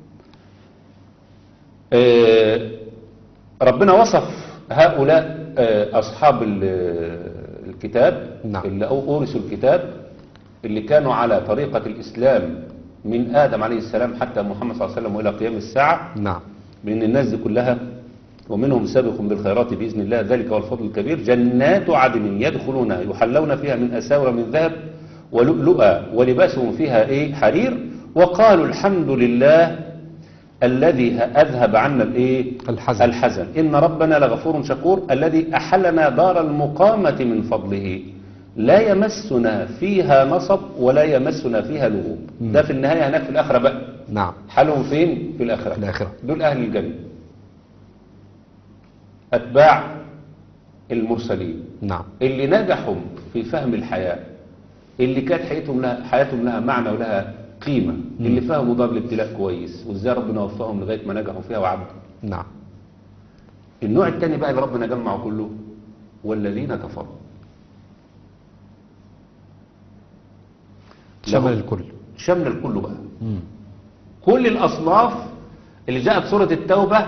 آه، ربنا وصف هؤلاء آه، اصحاب ال- الكتاب نعم. اللي أو- اورثوا الكتاب اللي كانوا على طريقه الاسلام من ادم عليه السلام حتى محمد صلى الله عليه وسلم والى قيام الساعه نعم بأن الناس دي كلها ومنهم سابق بالخيرات بإذن الله ذلك هو الفضل الكبير جنات عدن يدخلونها يحلون فيها من أساور من ذهب ولؤلؤا ولباسهم فيها إيه حرير وقالوا الحمد لله الذي أذهب عنا الإيه الحزن. الحزن إن ربنا لغفور شكور الذي أحلنا دار المقامة من فضله لا يمسنا فيها نصب ولا يمسنا فيها لغوب ده في النهاية هناك في الآخرة بقى نعم حالهم فين في الآخرة في الآخرة. دول أهل الجنة أتباع المرسلين نعم اللي نجحوا في فهم الحياة اللي كانت حياتهم لها, حياتهم لها معنى ولها قيمة اللي فهموا دار الابتلاء كويس وازاي ربنا وفقهم لغاية ما نجحوا فيها وعبدوا نعم النوع الثاني بقى اللي ربنا جمعه كله والذين كفروا شمل لهم- الكل شمل الكل بقى مم. كل الأصناف اللي جاءت سورة التوبة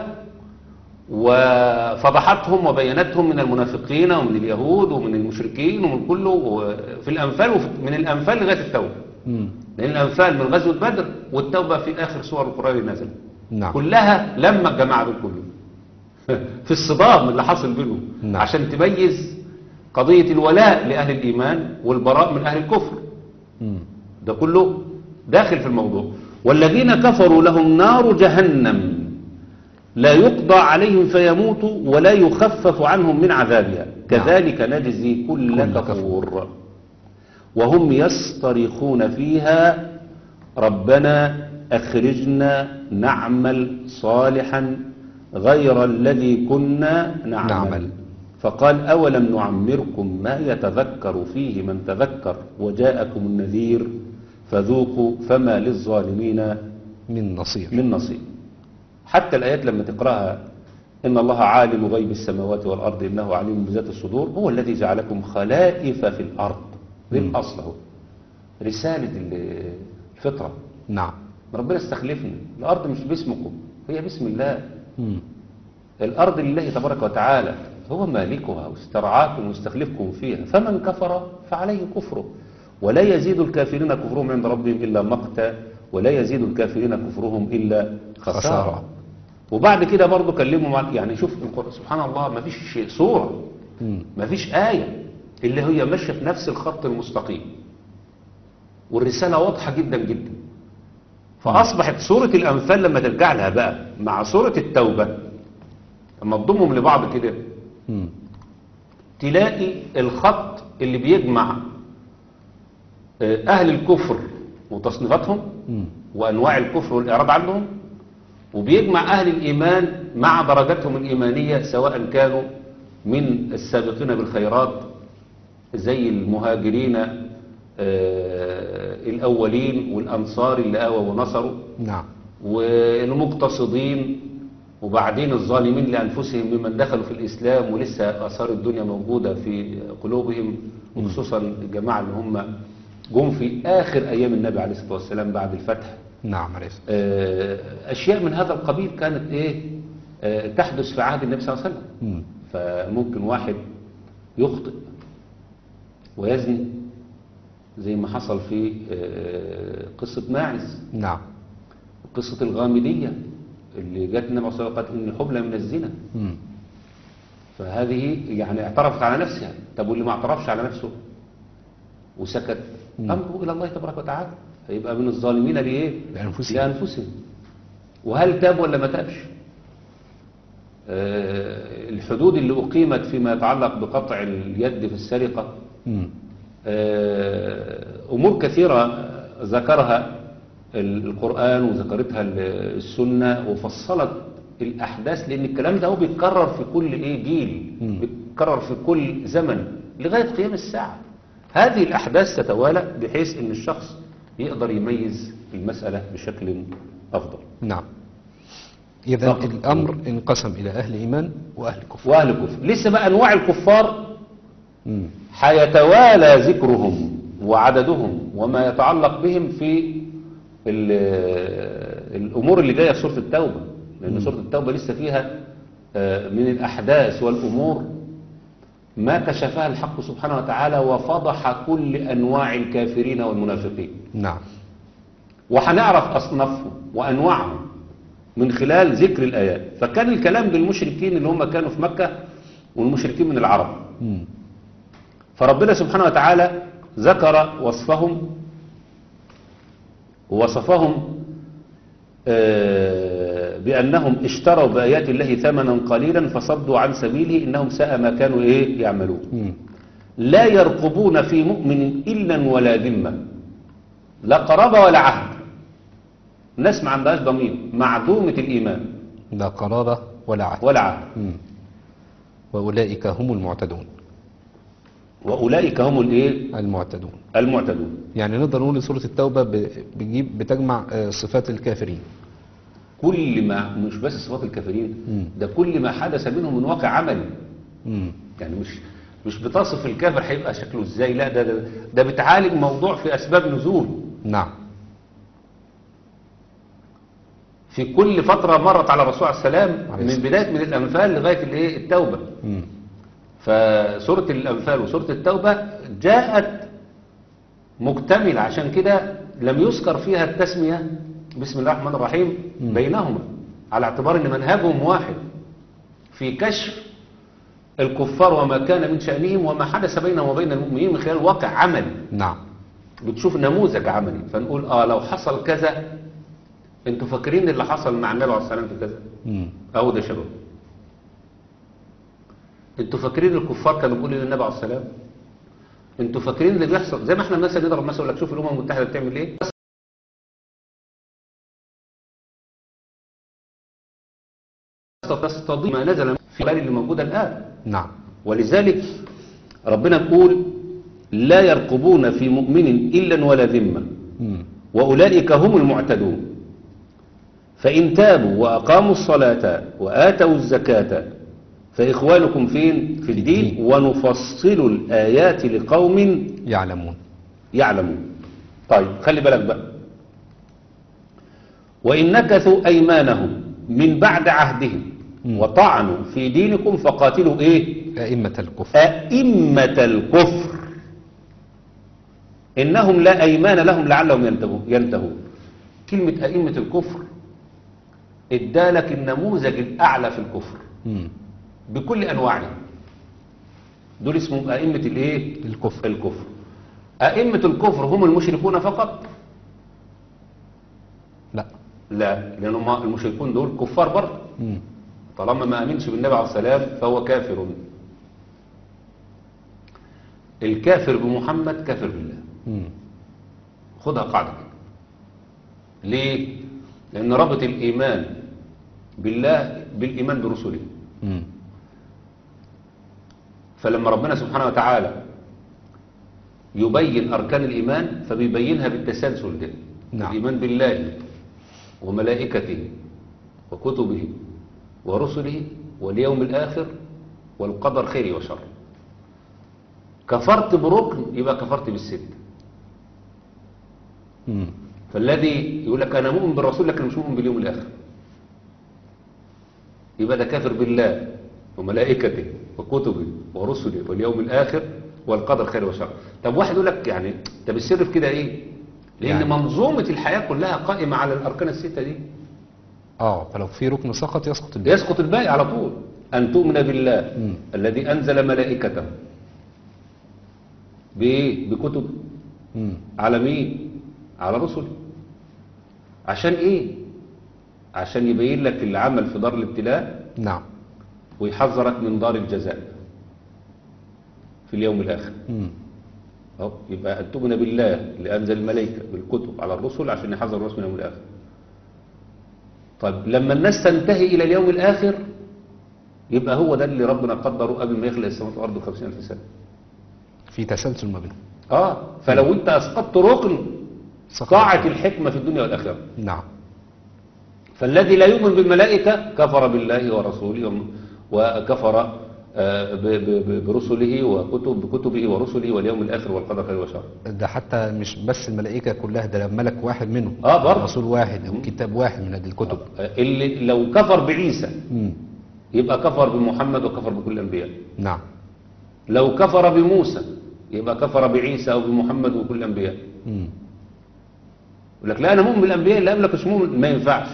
وفضحتهم وبينتهم من المنافقين ومن اليهود ومن المشركين ومن كله في الأنفال وفي من الأنفال لغاية التوبة مم. لأن الأنفال من غزوة بدر والتوبة في آخر سور القرآن اللي نزل نعم كلها لما الجماعة دول كلهم في الصدام اللي حصل بينهم نعم. عشان تميز قضية الولاء لأهل الإيمان والبراء من أهل الكفر مم. ده كله داخل في الموضوع والذين كفروا لهم نار جهنم لا يقضى عليهم فيموتوا ولا يخفف عنهم من عذابها كذلك نجزي كل كل كفور وهم يصطرخون فيها ربنا أخرجنا نعمل صالحا غير الذي كنا نعمل, نعمل. نعمل فقال أولم نعمركم ما يتذكر فيه من تذكر وجاءكم النذير فذوقوا فما للظالمين من نصير من نصيب حتى الآيات لما تقرأها إن الله عالم غيب السماوات والأرض إنه عليم بذات الصدور هو الذي جعلكم خلائف في الأرض دي مم. الأصل اهو رسالة ال- الفطرة نعم ربنا استخلفنا الأرض مش باسمكم هي باسم الله مم. الأرض لله تبارك وتعالى هو مالكها واسترعاكم واستخلفكم فيها فمن كفر فعليه كفره ولا يزيد الكافرين كفرهم عند ربهم إلا مقتا ولا يزيد الكافرين كفرهم إلا خسارة خسارة. وبعد كده برضه كلمهم عن يعني شوف القرآن سبحان الله ما فيش صورة مم. ما فيش آية اللي هي ماشية في نفس الخط المستقيم والرسالة واضحة جدا جدا فأصبحت سورة الأنفال لما ترجع لها بقى مع سورة التوبة لما تضمهم لبعض كده مم. تلاقي الخط اللي بيجمع آه، أهل الكفر وتصنيفاتهم مم. وأنواع الكفر والإعراض عنهم وبيجمع أهل الإيمان مع درجاتهم الإيمانية سواء كانوا من السابقين بالخيرات زي المهاجرين آه، الأولين والأنصار اللي آووا ونصروا نعم والمقتصدين وبعدين الظالمين لأنفسهم ممن دخلوا في الإسلام ولسه آثار الدنيا موجودة في قلوبهم وخصوصا الجماعة اللي هم جم في آخر أيام النبي عليه الصلاة والسلام بعد الفتح نعم عليه الصلاة آه، أشياء من هذا القبيل كانت إيه آه، تحدث في عهد النبي صلى الله عليه وسلم مم. فممكن واحد يخطئ ويزني زي ما حصل في آه، قصة ماعز نعم قصة الغامدية اللي جت النبي صلى الله عليه وسلم قالت إن الحبلى من الزنا مم. فهذه يعني اعترفت على نفسها طب واللي ما اعترفش على نفسه وسكت مم. أمره إلى الله تبارك وتعالى فيبقى من الظالمين لإيه؟ لأنفسهم. لأنفسهم وهل تاب ولا ما تابش؟ آه، الحدود اللي أقيمت فيما يتعلق بقطع اليد في السرقة مم. آه، أمور كثيرة ذكرها القرآن وذكرتها السنة وفصلت الأحداث لأن الكلام ده هو بيتكرر في كل إيه جيل مم. بيتكرر في كل زمن لغاية قيام الساعة هذه الأحداث تتوالى بحيث أن الشخص يقدر يميز المسألة بشكل أفضل نعم إذا فقط. الأمر انقسم إلى أهل إيمان وأهل كفر وأهل الكفر لسه بقى أنواع الكفار مم. حيتوالى ذكرهم وعددهم وما يتعلق بهم في ال- الأمور اللي جاية في سورة التوبة لأن سورة التوبة لسه فيها آه، من الأحداث والأمور ما كشفها الحق سبحانه وتعالى وفضح كل أنواع الكافرين والمنافقين نعم وهنعرف أصنافهم وأنواعهم من خلال ذكر الآيات فكان الكلام للمشركين اللي هم كانوا في مكة والمشركين من العرب مم. فربنا سبحانه وتعالى ذكر وصفهم ووصفهم آه، بأنهم اشتروا بآيات الله ثمنا قليلا فصدوا عن سبيله إنهم ساء ما كانوا إيه يعملون مم. لا يرقبون في مؤمن إلا ولا ذمة لا قرابة ولا عهد الناس ما عندهاش ضمير معدومة الإيمان لا قرابة ولا عهد ولا عهد مم. وأولئك هم المعتدون وأولئك هم الإيه المعتدون المعتدون يعني نقدر نقول إن سورة التوبة ب- بتجيب بتجمع آه، صفات الكافرين كل ما مش بس صفات الكافرين مم. ده كل ما حدث منهم من واقع عملي مم. يعني مش مش بتصف الكافر هيبقى شكله ازاي لا ده ده, ده بتعالج موضوع في اسباب نزول نعم في كل فترة مرت على الرسول عليه السلام عليه من السلام. بداية من الأنفال لغاية الايه التوبة مم. فسورة الأنفال وسورة التوبة جاءت مكتملة عشان كده لم يذكر فيها التسمية بسم الله الرحمن الرحيم مم. بينهما على اعتبار ان منهجهم واحد في كشف الكفار وما كان من شأنهم وما حدث بينهم وبين المؤمنين من خلال واقع عملي نعم بتشوف نموذج عملي فنقول اه لو حصل كذا انتوا فاكرين اللي حصل مع النبي عليه الصلاه والسلام في كذا مم. اهو ده شباب انتوا فاكرين الكفار كانوا بيقولوا للنبي عليه الصلاه والسلام انتوا فاكرين اللي بيحصل زي ما احنا مثلا نضرب مثلا يقول لك شوف الامم المتحده بتعمل ايه تستضيف ما نزل في البال اللي موجوده الان نعم ولذلك ربنا يقول لا يرقبون في مؤمن إلا ولا ذمة مم. وأولئك هم المعتدون فإن تابوا وأقاموا الصلاة وآتوا الزكاة فإخوانكم فين في الدين ونفصل الآيات لقوم يعلمون يعلمون طيب خلي بالك بقى وإن نكثوا أيمانهم من بعد عهدهم مم. وطعنوا في دينكم فقاتلوا إيه أئمة الكفر أئمة الكفر إنهم لا أيمان لهم لعلهم ينتهون ينتهون كلمة أئمة الكفر ادالك النموذج الأعلى في الكفر مم. بكل أنواعه دول اسمهم أئمة الإيه؟ الكفر الكفر أئمة الكفر هم المشركون فقط لا لا لأن هم المشركون دول كفار برضه مم. طالما ما أمنش بالنبي عليه السلام فهو كافر الكافر بمحمد كافر بالله مم. خدها قاعدة كده. ليه؟ لأن ربط الإيمان بالله بالإيمان برسله مم. فلما ربنا سبحانه وتعالى يبين أركان الإيمان فبيبينها بالتسلسل ده نعم. الإيمان بالله وملائكته وكتبه ورسله واليوم الآخر والقدر خيره وشره كفرت بركن يبقى كفرت بالست مم. فالذي يقول لك أنا مؤمن بالرسول لكن مش مؤمن باليوم الآخر يبقى ده كافر بالله وملائكته وكتبه ورسله واليوم الآخر والقدر خير وشر طب واحد يقول لك يعني طب السر في كده ايه لأن يعني- منظومة الحياة كلها قائمة على الأركان الستة دي اه فلو في ركن سقط يسقط الباقي يسقط الباقي على طول أن تؤمن بالله مم. الذي أنزل ملائكته بإيه بكتب مم. على مين على رسل عشان ايه عشان يبين لك العمل في دار الابتلاء نعم ويحذرك من دار الجزاء في اليوم الآخر مم. أهو يبقى أن تؤمن بالله اللي أنزل الملائكة بالكتب على الرسل عشان يحذر الناس من اليوم الآخر طيب لما الناس تنتهي إلى اليوم الآخر يبقى هو ده اللي ربنا قدره قبل ما يخلق السماوات والأرض بخمسين ألف سنة في تسلسل ما بينهم آه فلو أنت أسقطت ركن سقط ضاعت الحكمة في الدنيا والآخرة نعم فالذي لا يؤمن بالملائكة كفر بالله ورسوله وم- وكفر آه، ب- ب- ب- برسله وكتب بكتبه ورسله واليوم الآخر والقدر خير وشر ده حتى مش بس الملائكة كلها ده ملك واحد منهم آه، برضه. رسول واحد أو كتاب واحد من هذه الكتب آه، اللي لو كفر بعيسى مم. يبقى كفر بمحمد وكفر بكل الأنبياء نعم لو كفر بموسى يبقى كفر بعيسى أو بمحمد وكل الأنبياء مم. يقول لك لا أنا مؤمن بالأنبياء اللي قبلك مش مؤمن ما ينفعش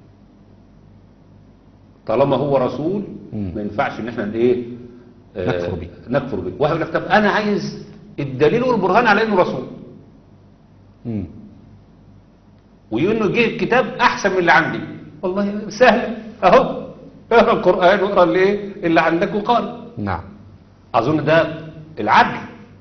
طالما هو رسول مم. ما ينفعش ان احنا ايه آه، نكفر بيه. نكفر بيه واحد يقول لك طب انا عايز الدليل والبرهان على انه رسول مم. ويقول انه جه الكتاب احسن من اللي عندي والله سهل اهو اقرا القران واقرا اللي ايه اللي عندك وقارن نعم اظن ده العدل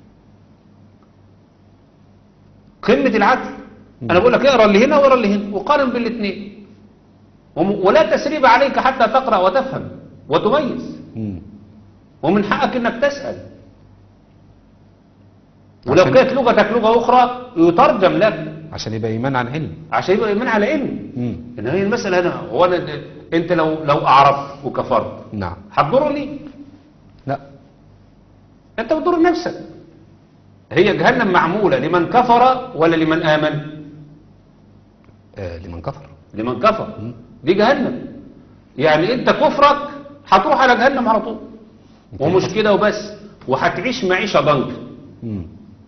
قمه العدل انا بقول لك اقرا اللي هنا واقرا اللي هنا وقارن بالاثنين وم- ولا تسريب عليك حتى تقرا وتفهم وتميز مم. ومن حقك انك تسال ولو عشان- كانت لغتك لغه اخرى يترجم لك عشان يبقى إيمان عن علم عشان يبقى ايمان على علم مم. ان هي المساله هنا هو انا انت لو لو اعرف وكفرت نعم هتضرني لا انت بتضر نفسك هي جهنم معموله لمن كفر ولا لمن امن آه لمن كفر لمن كفر دي جهنم يعني انت كفرك هتروح على جهنم على طول ومش كده وبس وهتعيش معيشه ضنك مم.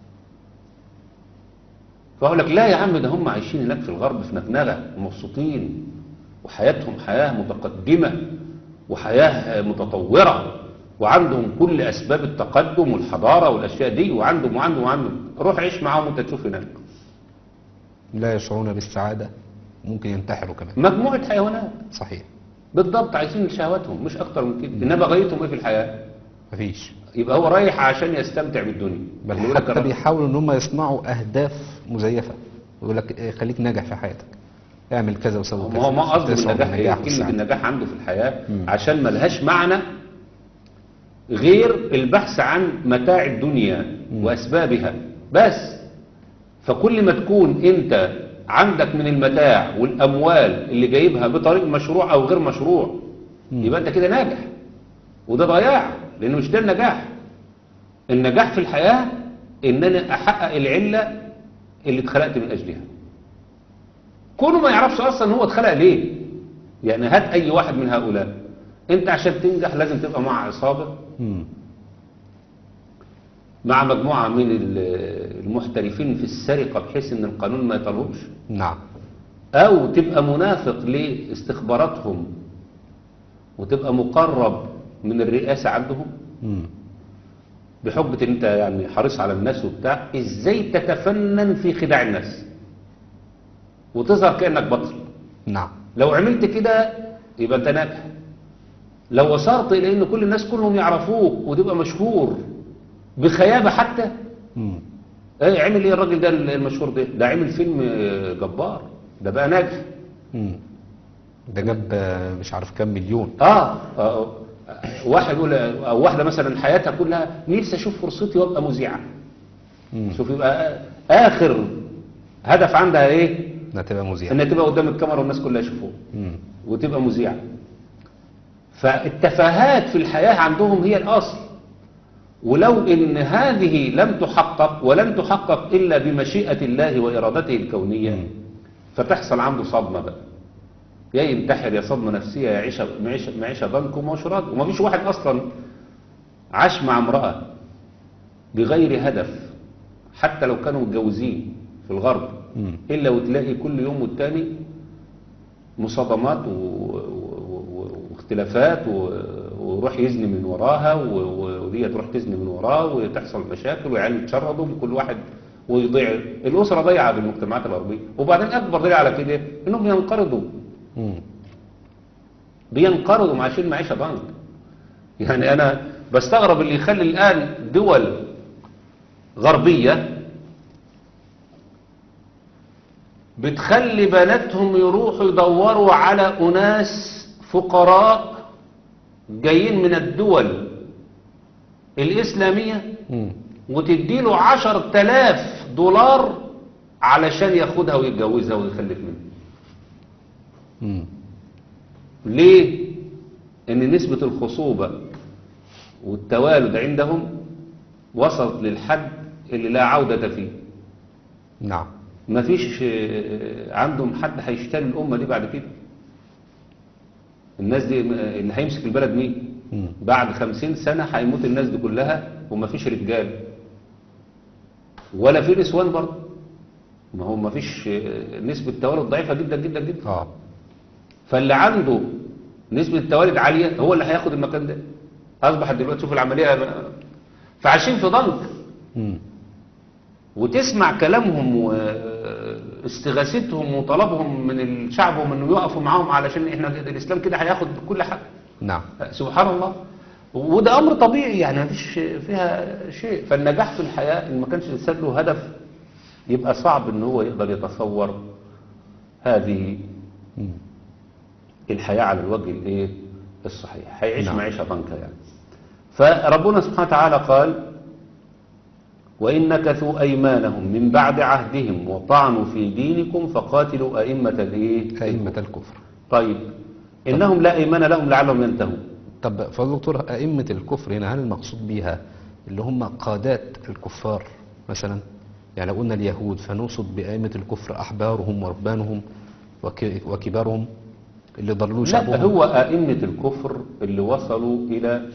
فأقول لك لا يا عم ده هم عايشين هناك في الغرب في نغنغة ومبسوطين وحياتهم حياة متقدمة وحياة متطورة وعندهم كل أسباب التقدم والحضارة والأشياء دي وعندهم وعندهم وعندهم روح عيش معاهم وانت تشوف هناك لا يشعرون بالسعادة ممكن ينتحروا كمان مجموعة حيوانات صحيح بالضبط عايزين شهواتهم مش أكتر من كده إنما غايتهم إيه في الحياة مفيش يبقى هو رايح عشان يستمتع بالدنيا بل يقول لك حتى الراجل- بيحاولوا ان هم يصنعوا اهداف مزيفه يقول لك إيه، خليك ناجح في حياتك اعمل كذا وسوي كذا ما هو ما قصده تسعى بالنجاح ايه كلمة والسعادة. النجاح عنده في الحياة مم. عشان ملهاش معنى غير البحث عن متاع الدنيا مم. وأسبابها بس فكل ما تكون انت عندك من المتاع والأموال اللي جايبها بطريق مشروع أو غير مشروع مم. يبقى انت كده ناجح وده ضياع لأنه مش ده النجاح النجاح في الحياة ان انا احقق العلة اللي اتخلقت من اجلها كونه ما يعرفش اصلا هو اتخلق ليه يعني هات اي واحد من هؤلاء انت عشان تنجح لازم تبقى مع عصابة مم. مع مجموعة من ال- المحترفين في السرقة بحيث ان القانون ما يطلبش نعم او تبقى منافق لاستخباراتهم وتبقى مقرب من الرئاسة عندهم مم. بحجة ان انت يعني حريص على الناس وبتاع ازاي تتفنن في خداع الناس وتظهر كأنك بطل نعم لو عملت كده يبقى انت ناجح لو وصلت الى ان كل الناس كلهم يعرفوك وتبقى مشهور بخيابة حتى مم. ايه عمل ايه الراجل ده المشهور ده ده عمل فيلم آه، جبار ده بقى ناجح مم. ده جاب آه، مش عارف كام مليون آه, آه آه، واحد يقول او واحدة مثلا حياتها كلها نفسي اشوف فرصتي وابقى مذيعة مم. شوف يبقى آخر هدف عندها إيه انها تبقى مذيعة إنها تبقى قدام الكاميرا والناس كلها يشوفوها مم. وتبقى مذيعة فالتفاهات في الحياة عندهم هي الأصل ولو إن هذه لم تحقق ولن تحقق إلا بمشيئة الله وإرادته الكونية فتحصل عنده صدمة بقى يا ينتحر يا صدمة نفسية يا عيشة معيشة, معيشة ضنك ومشرات وما فيش واحد أصلا عاش مع امرأة بغير هدف حتى لو كانوا متجوزين في الغرب مم. إلا وتلاقي كل يوم والتاني مصادمات و... و... و... واختلافات و... ويروح يزني من وراها و... و- ودي تروح تزني من وراه وتحصل مشاكل وعيال يتشردوا كل واحد ويضيع الأسرة ضيعة بالمجتمعات الغربية وبعدين أكبر دليل على كده إنهم ينقرضوا مم. بينقرضوا عايشين معيشة ضنك يعني أنا بستغرب اللي يخلي الآن دول غربية بتخلي بناتهم يروحوا يدوروا على أناس فقراء جايين من الدول الإسلامية مم. وتديله عشر تلاف دولار علشان ياخدها ويتجوزها ويخلف منها مم. ليه؟ ان نسبة الخصوبة والتوالد عندهم وصلت للحد اللي لا عودة فيه نعم مفيش آه، عندهم حد هيشتري الأمة دي بعد كده الناس دي آه، اللي هيمسك البلد مين مم. بعد خمسين سنة هيموت الناس دي كلها ومفيش رجال ولا في نسوان برضه ما هو مفيش آه، نسبة توالد ضعيفة جدا جدا جدا اه فاللي عنده نسبة التوالد عالية هو اللي هياخد المكان ده أصبحت دلوقتي شوف العملية فعايشين في ضنك مم. وتسمع كلامهم واستغاثتهم وطلبهم من شعبهم انه يقفوا معاهم علشان احنا كده الاسلام كده هياخد كل حاجه نعم سبحان الله وده امر طبيعي يعني مفيش فيها شيء فالنجاح في الحياه ان ما كانش الانسان له هدف يبقى صعب ان هو يقدر يتصور هذه مم. الحياه على الوجه الايه الصحيح هيعيش نعم. معيشه ضنكه يعني فربنا سبحانه وتعالى قال وإن نكثوا أيمانهم من بعد عهدهم وطعنوا في دينكم فقاتلوا أئمة الإيه؟ أئمة الكفر طيب إنهم لا إيمان لهم لعلهم ينتهون طب فضل دكتور أئمة الكفر هنا هل المقصود بيها اللي هم قادات الكفار مثلا يعني لو قلنا اليهود فنقصد بأئمة الكفر أحبارهم وربانهم وك- وكبارهم اللي ضلوا لا شعبهم هو أئمة الكفر اللي وصلوا إلى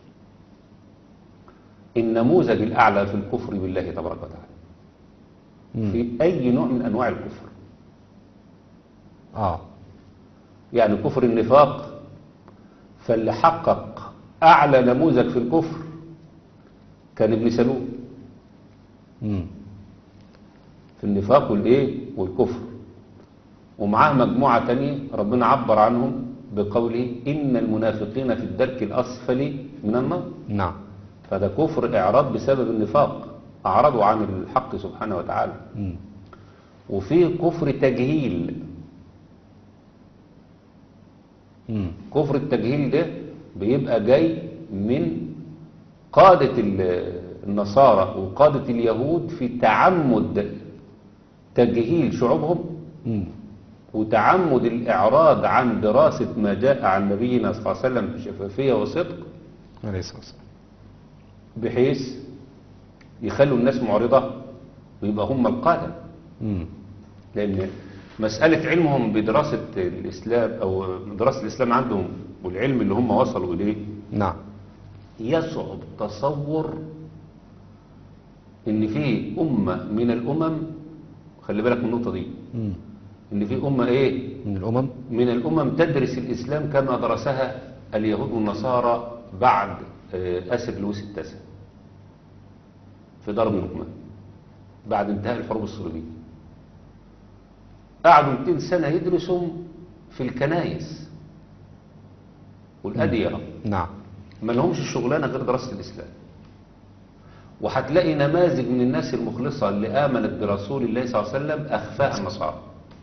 النموذج الأعلى في الكفر بالله تبارك وتعالى مم. في أي نوع من أنواع الكفر آه يعني كفر النفاق فاللي حقق أعلى نموذج في الكفر كان ابن سلول مم. في النفاق والإيه والكفر ومعاه مجموعة تانية ربنا عبر عنهم بقوله إن المنافقين في الدرك الأسفل من النار نعم فده كفر إعراض بسبب النفاق أعرضوا عن الحق سبحانه وتعالى مم. وفي كفر تجهيل مم. كفر التجهيل ده بيبقى جاي من قادة ال- النصارى وقادة اليهود في تعمد تجهيل شعوبهم مم. وتعمد الإعراض عن دراسة ما جاء عن نبينا صلى الله عليه وسلم بشفافية وصدق عليه الصلاة والسلام بحيث يخلوا الناس معرضة ويبقى هم القادة مم. لأن مسألة علمهم بدراسة الإسلام أو دراسة الإسلام عندهم والعلم اللي هم وصلوا إليه نعم يصعب تصور إن في أمة من الأمم خلي بالك من النقطة دي مم. إن في أمة إيه من الأمم من الأمم تدرس الإسلام كما درسها اليهود والنصارى بعد آه، أسر لويس التاسع في دار النقمان بعد انتهاء الحروب الصليبية قعدوا 200 سنة يدرسوا في الكنايس والأديرة نعم ما لهمش الشغلانة غير دراسة الإسلام وهتلاقي نماذج من الناس المخلصة اللي آمنت برسول الله صلى الله عليه وسلم أخفاها النصارى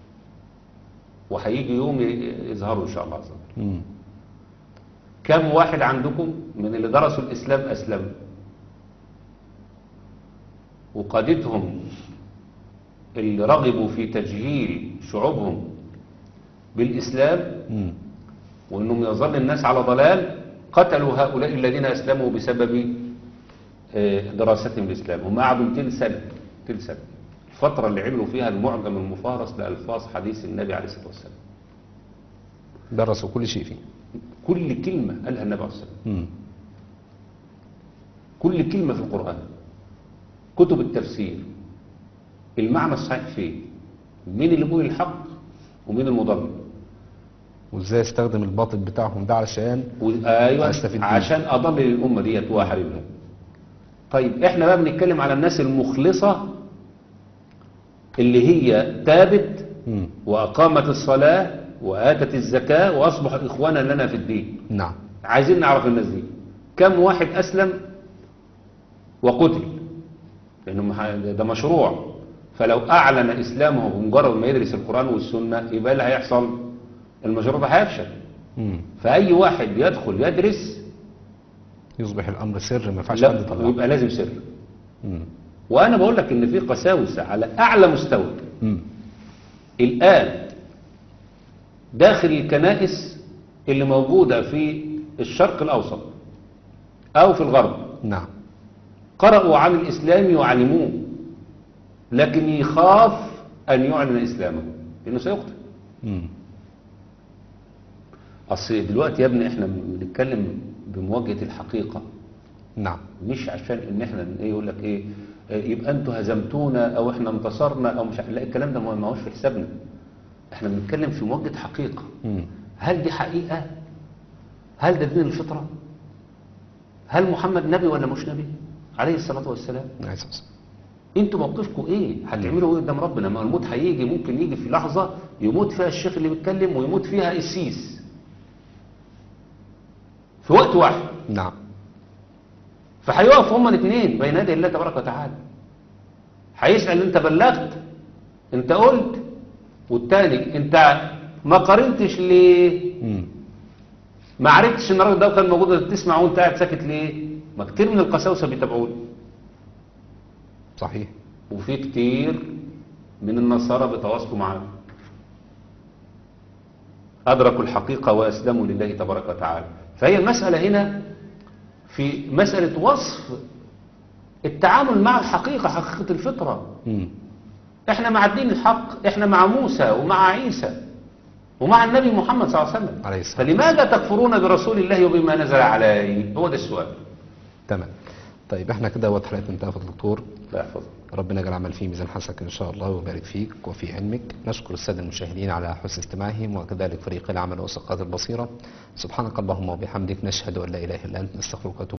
وهيجي يوم ي- يظهروا إن شاء الله عز وجل مم. كم واحد عندكم من اللي درسوا الإسلام أسلم وقادتهم اللي رغبوا في تجهيل شعوبهم بالإسلام مم. وأنهم يظل الناس على ضلال قتلوا هؤلاء الذين أسلموا بسبب آه، دراستهم الإسلام هم قعدوا 200 سنة 200 سنة الفترة اللي عملوا فيها المعجم المفهرس لألفاظ حديث النبي عليه الصلاة والسلام درسوا كل شيء فيه كل كلمة قالها النبي عليه الصلاة والسلام مم. كل كلمة في القرآن كتب التفسير المعنى الصحيح فيه مين اللي بيقول الحق ومين المضل وازاي استخدم الباطل بتاعهم ده علشان ايوه أستفيد بيه. عشان اضل الامه ديت واحاربها طيب احنا بقى بنتكلم على الناس المخلصه اللي هي تابت مم. واقامت الصلاه واتت الزكاه واصبحت اخوانا لنا في الدين نعم عايزين نعرف الناس دي كم واحد اسلم وقتل لانه مح- ده مشروع فلو اعلن اسلامه بمجرد ما يدرس القران والسنه يبقى اللي هيحصل المشروع ده هيفشل مم. فاي واحد يدخل يدرس يصبح الامر سر ما ينفعش حد لا يطلعه ويبقى لازم سر مم. وانا بقول لك ان في قساوسه على اعلى مستوى مم. الان داخل الكنائس اللي موجوده في الشرق الاوسط او في الغرب نعم قرأوا عن الإسلام وعلموه لكن يخاف أن يعلن إسلامه لأنه سيقتل مم. أصل دلوقتي يا ابني إحنا بنتكلم بمواجهة الحقيقة نعم مش عشان إن إحنا إيه يقول لك إيه آه، يبقى أنتوا هزمتونا أو إحنا انتصرنا أو مش ع- لا الكلام ده ما هوش في حسابنا إحنا بنتكلم في مواجهة حقيقة مم. هل دي حقيقة؟ هل ده دين الفطرة؟ هل محمد نبي ولا مش نبي؟ عليه الصلاة والسلام عايز أوصل. انتوا موقفكم ايه هتعملوا ايه قدام ربنا ما الموت هيجي ممكن يجي في لحظة يموت فيها الشيخ اللي بيتكلم ويموت فيها السيس في وقت واحد نعم فهيقفوا هما الاثنين بين يدي الله تبارك وتعالى هيسأل انت بلغت انت قلت والتاني انت ما قارنتش ليه مم. ما عرفتش ان الراجل ده كان موجود تسمع وانت قاعد ساكت ليه ما كتير من القساوسه بيتابعوني صحيح وفي كتير من النصارى بيتواصلوا معانا أدركوا الحقيقة وأسلموا لله تبارك وتعالى فهي المسألة هنا في مسألة وصف التعامل مع الحقيقة حقيقة الفطرة مم. احنا مع الدين الحق احنا مع موسى ومع عيسى ومع النبي محمد صلى الله عليه وسلم عليه الصلاة فلماذا تكفرون برسول الله وبما نزل عليه هو ده السؤال تمام طيب احنا كده وقت حلقتنا انتهى يا فضل الدكتور لا يحفظك ربنا يجعل عمل فيه ميزان حسنك ان شاء الله ويبارك فيك وفي علمك نشكر الساده المشاهدين على حسن استماعهم وكذلك فريق العمل وسقات البصيره سبحانك اللهم وبحمدك نشهد ان لا اله الا انت نستغفرك ونتوب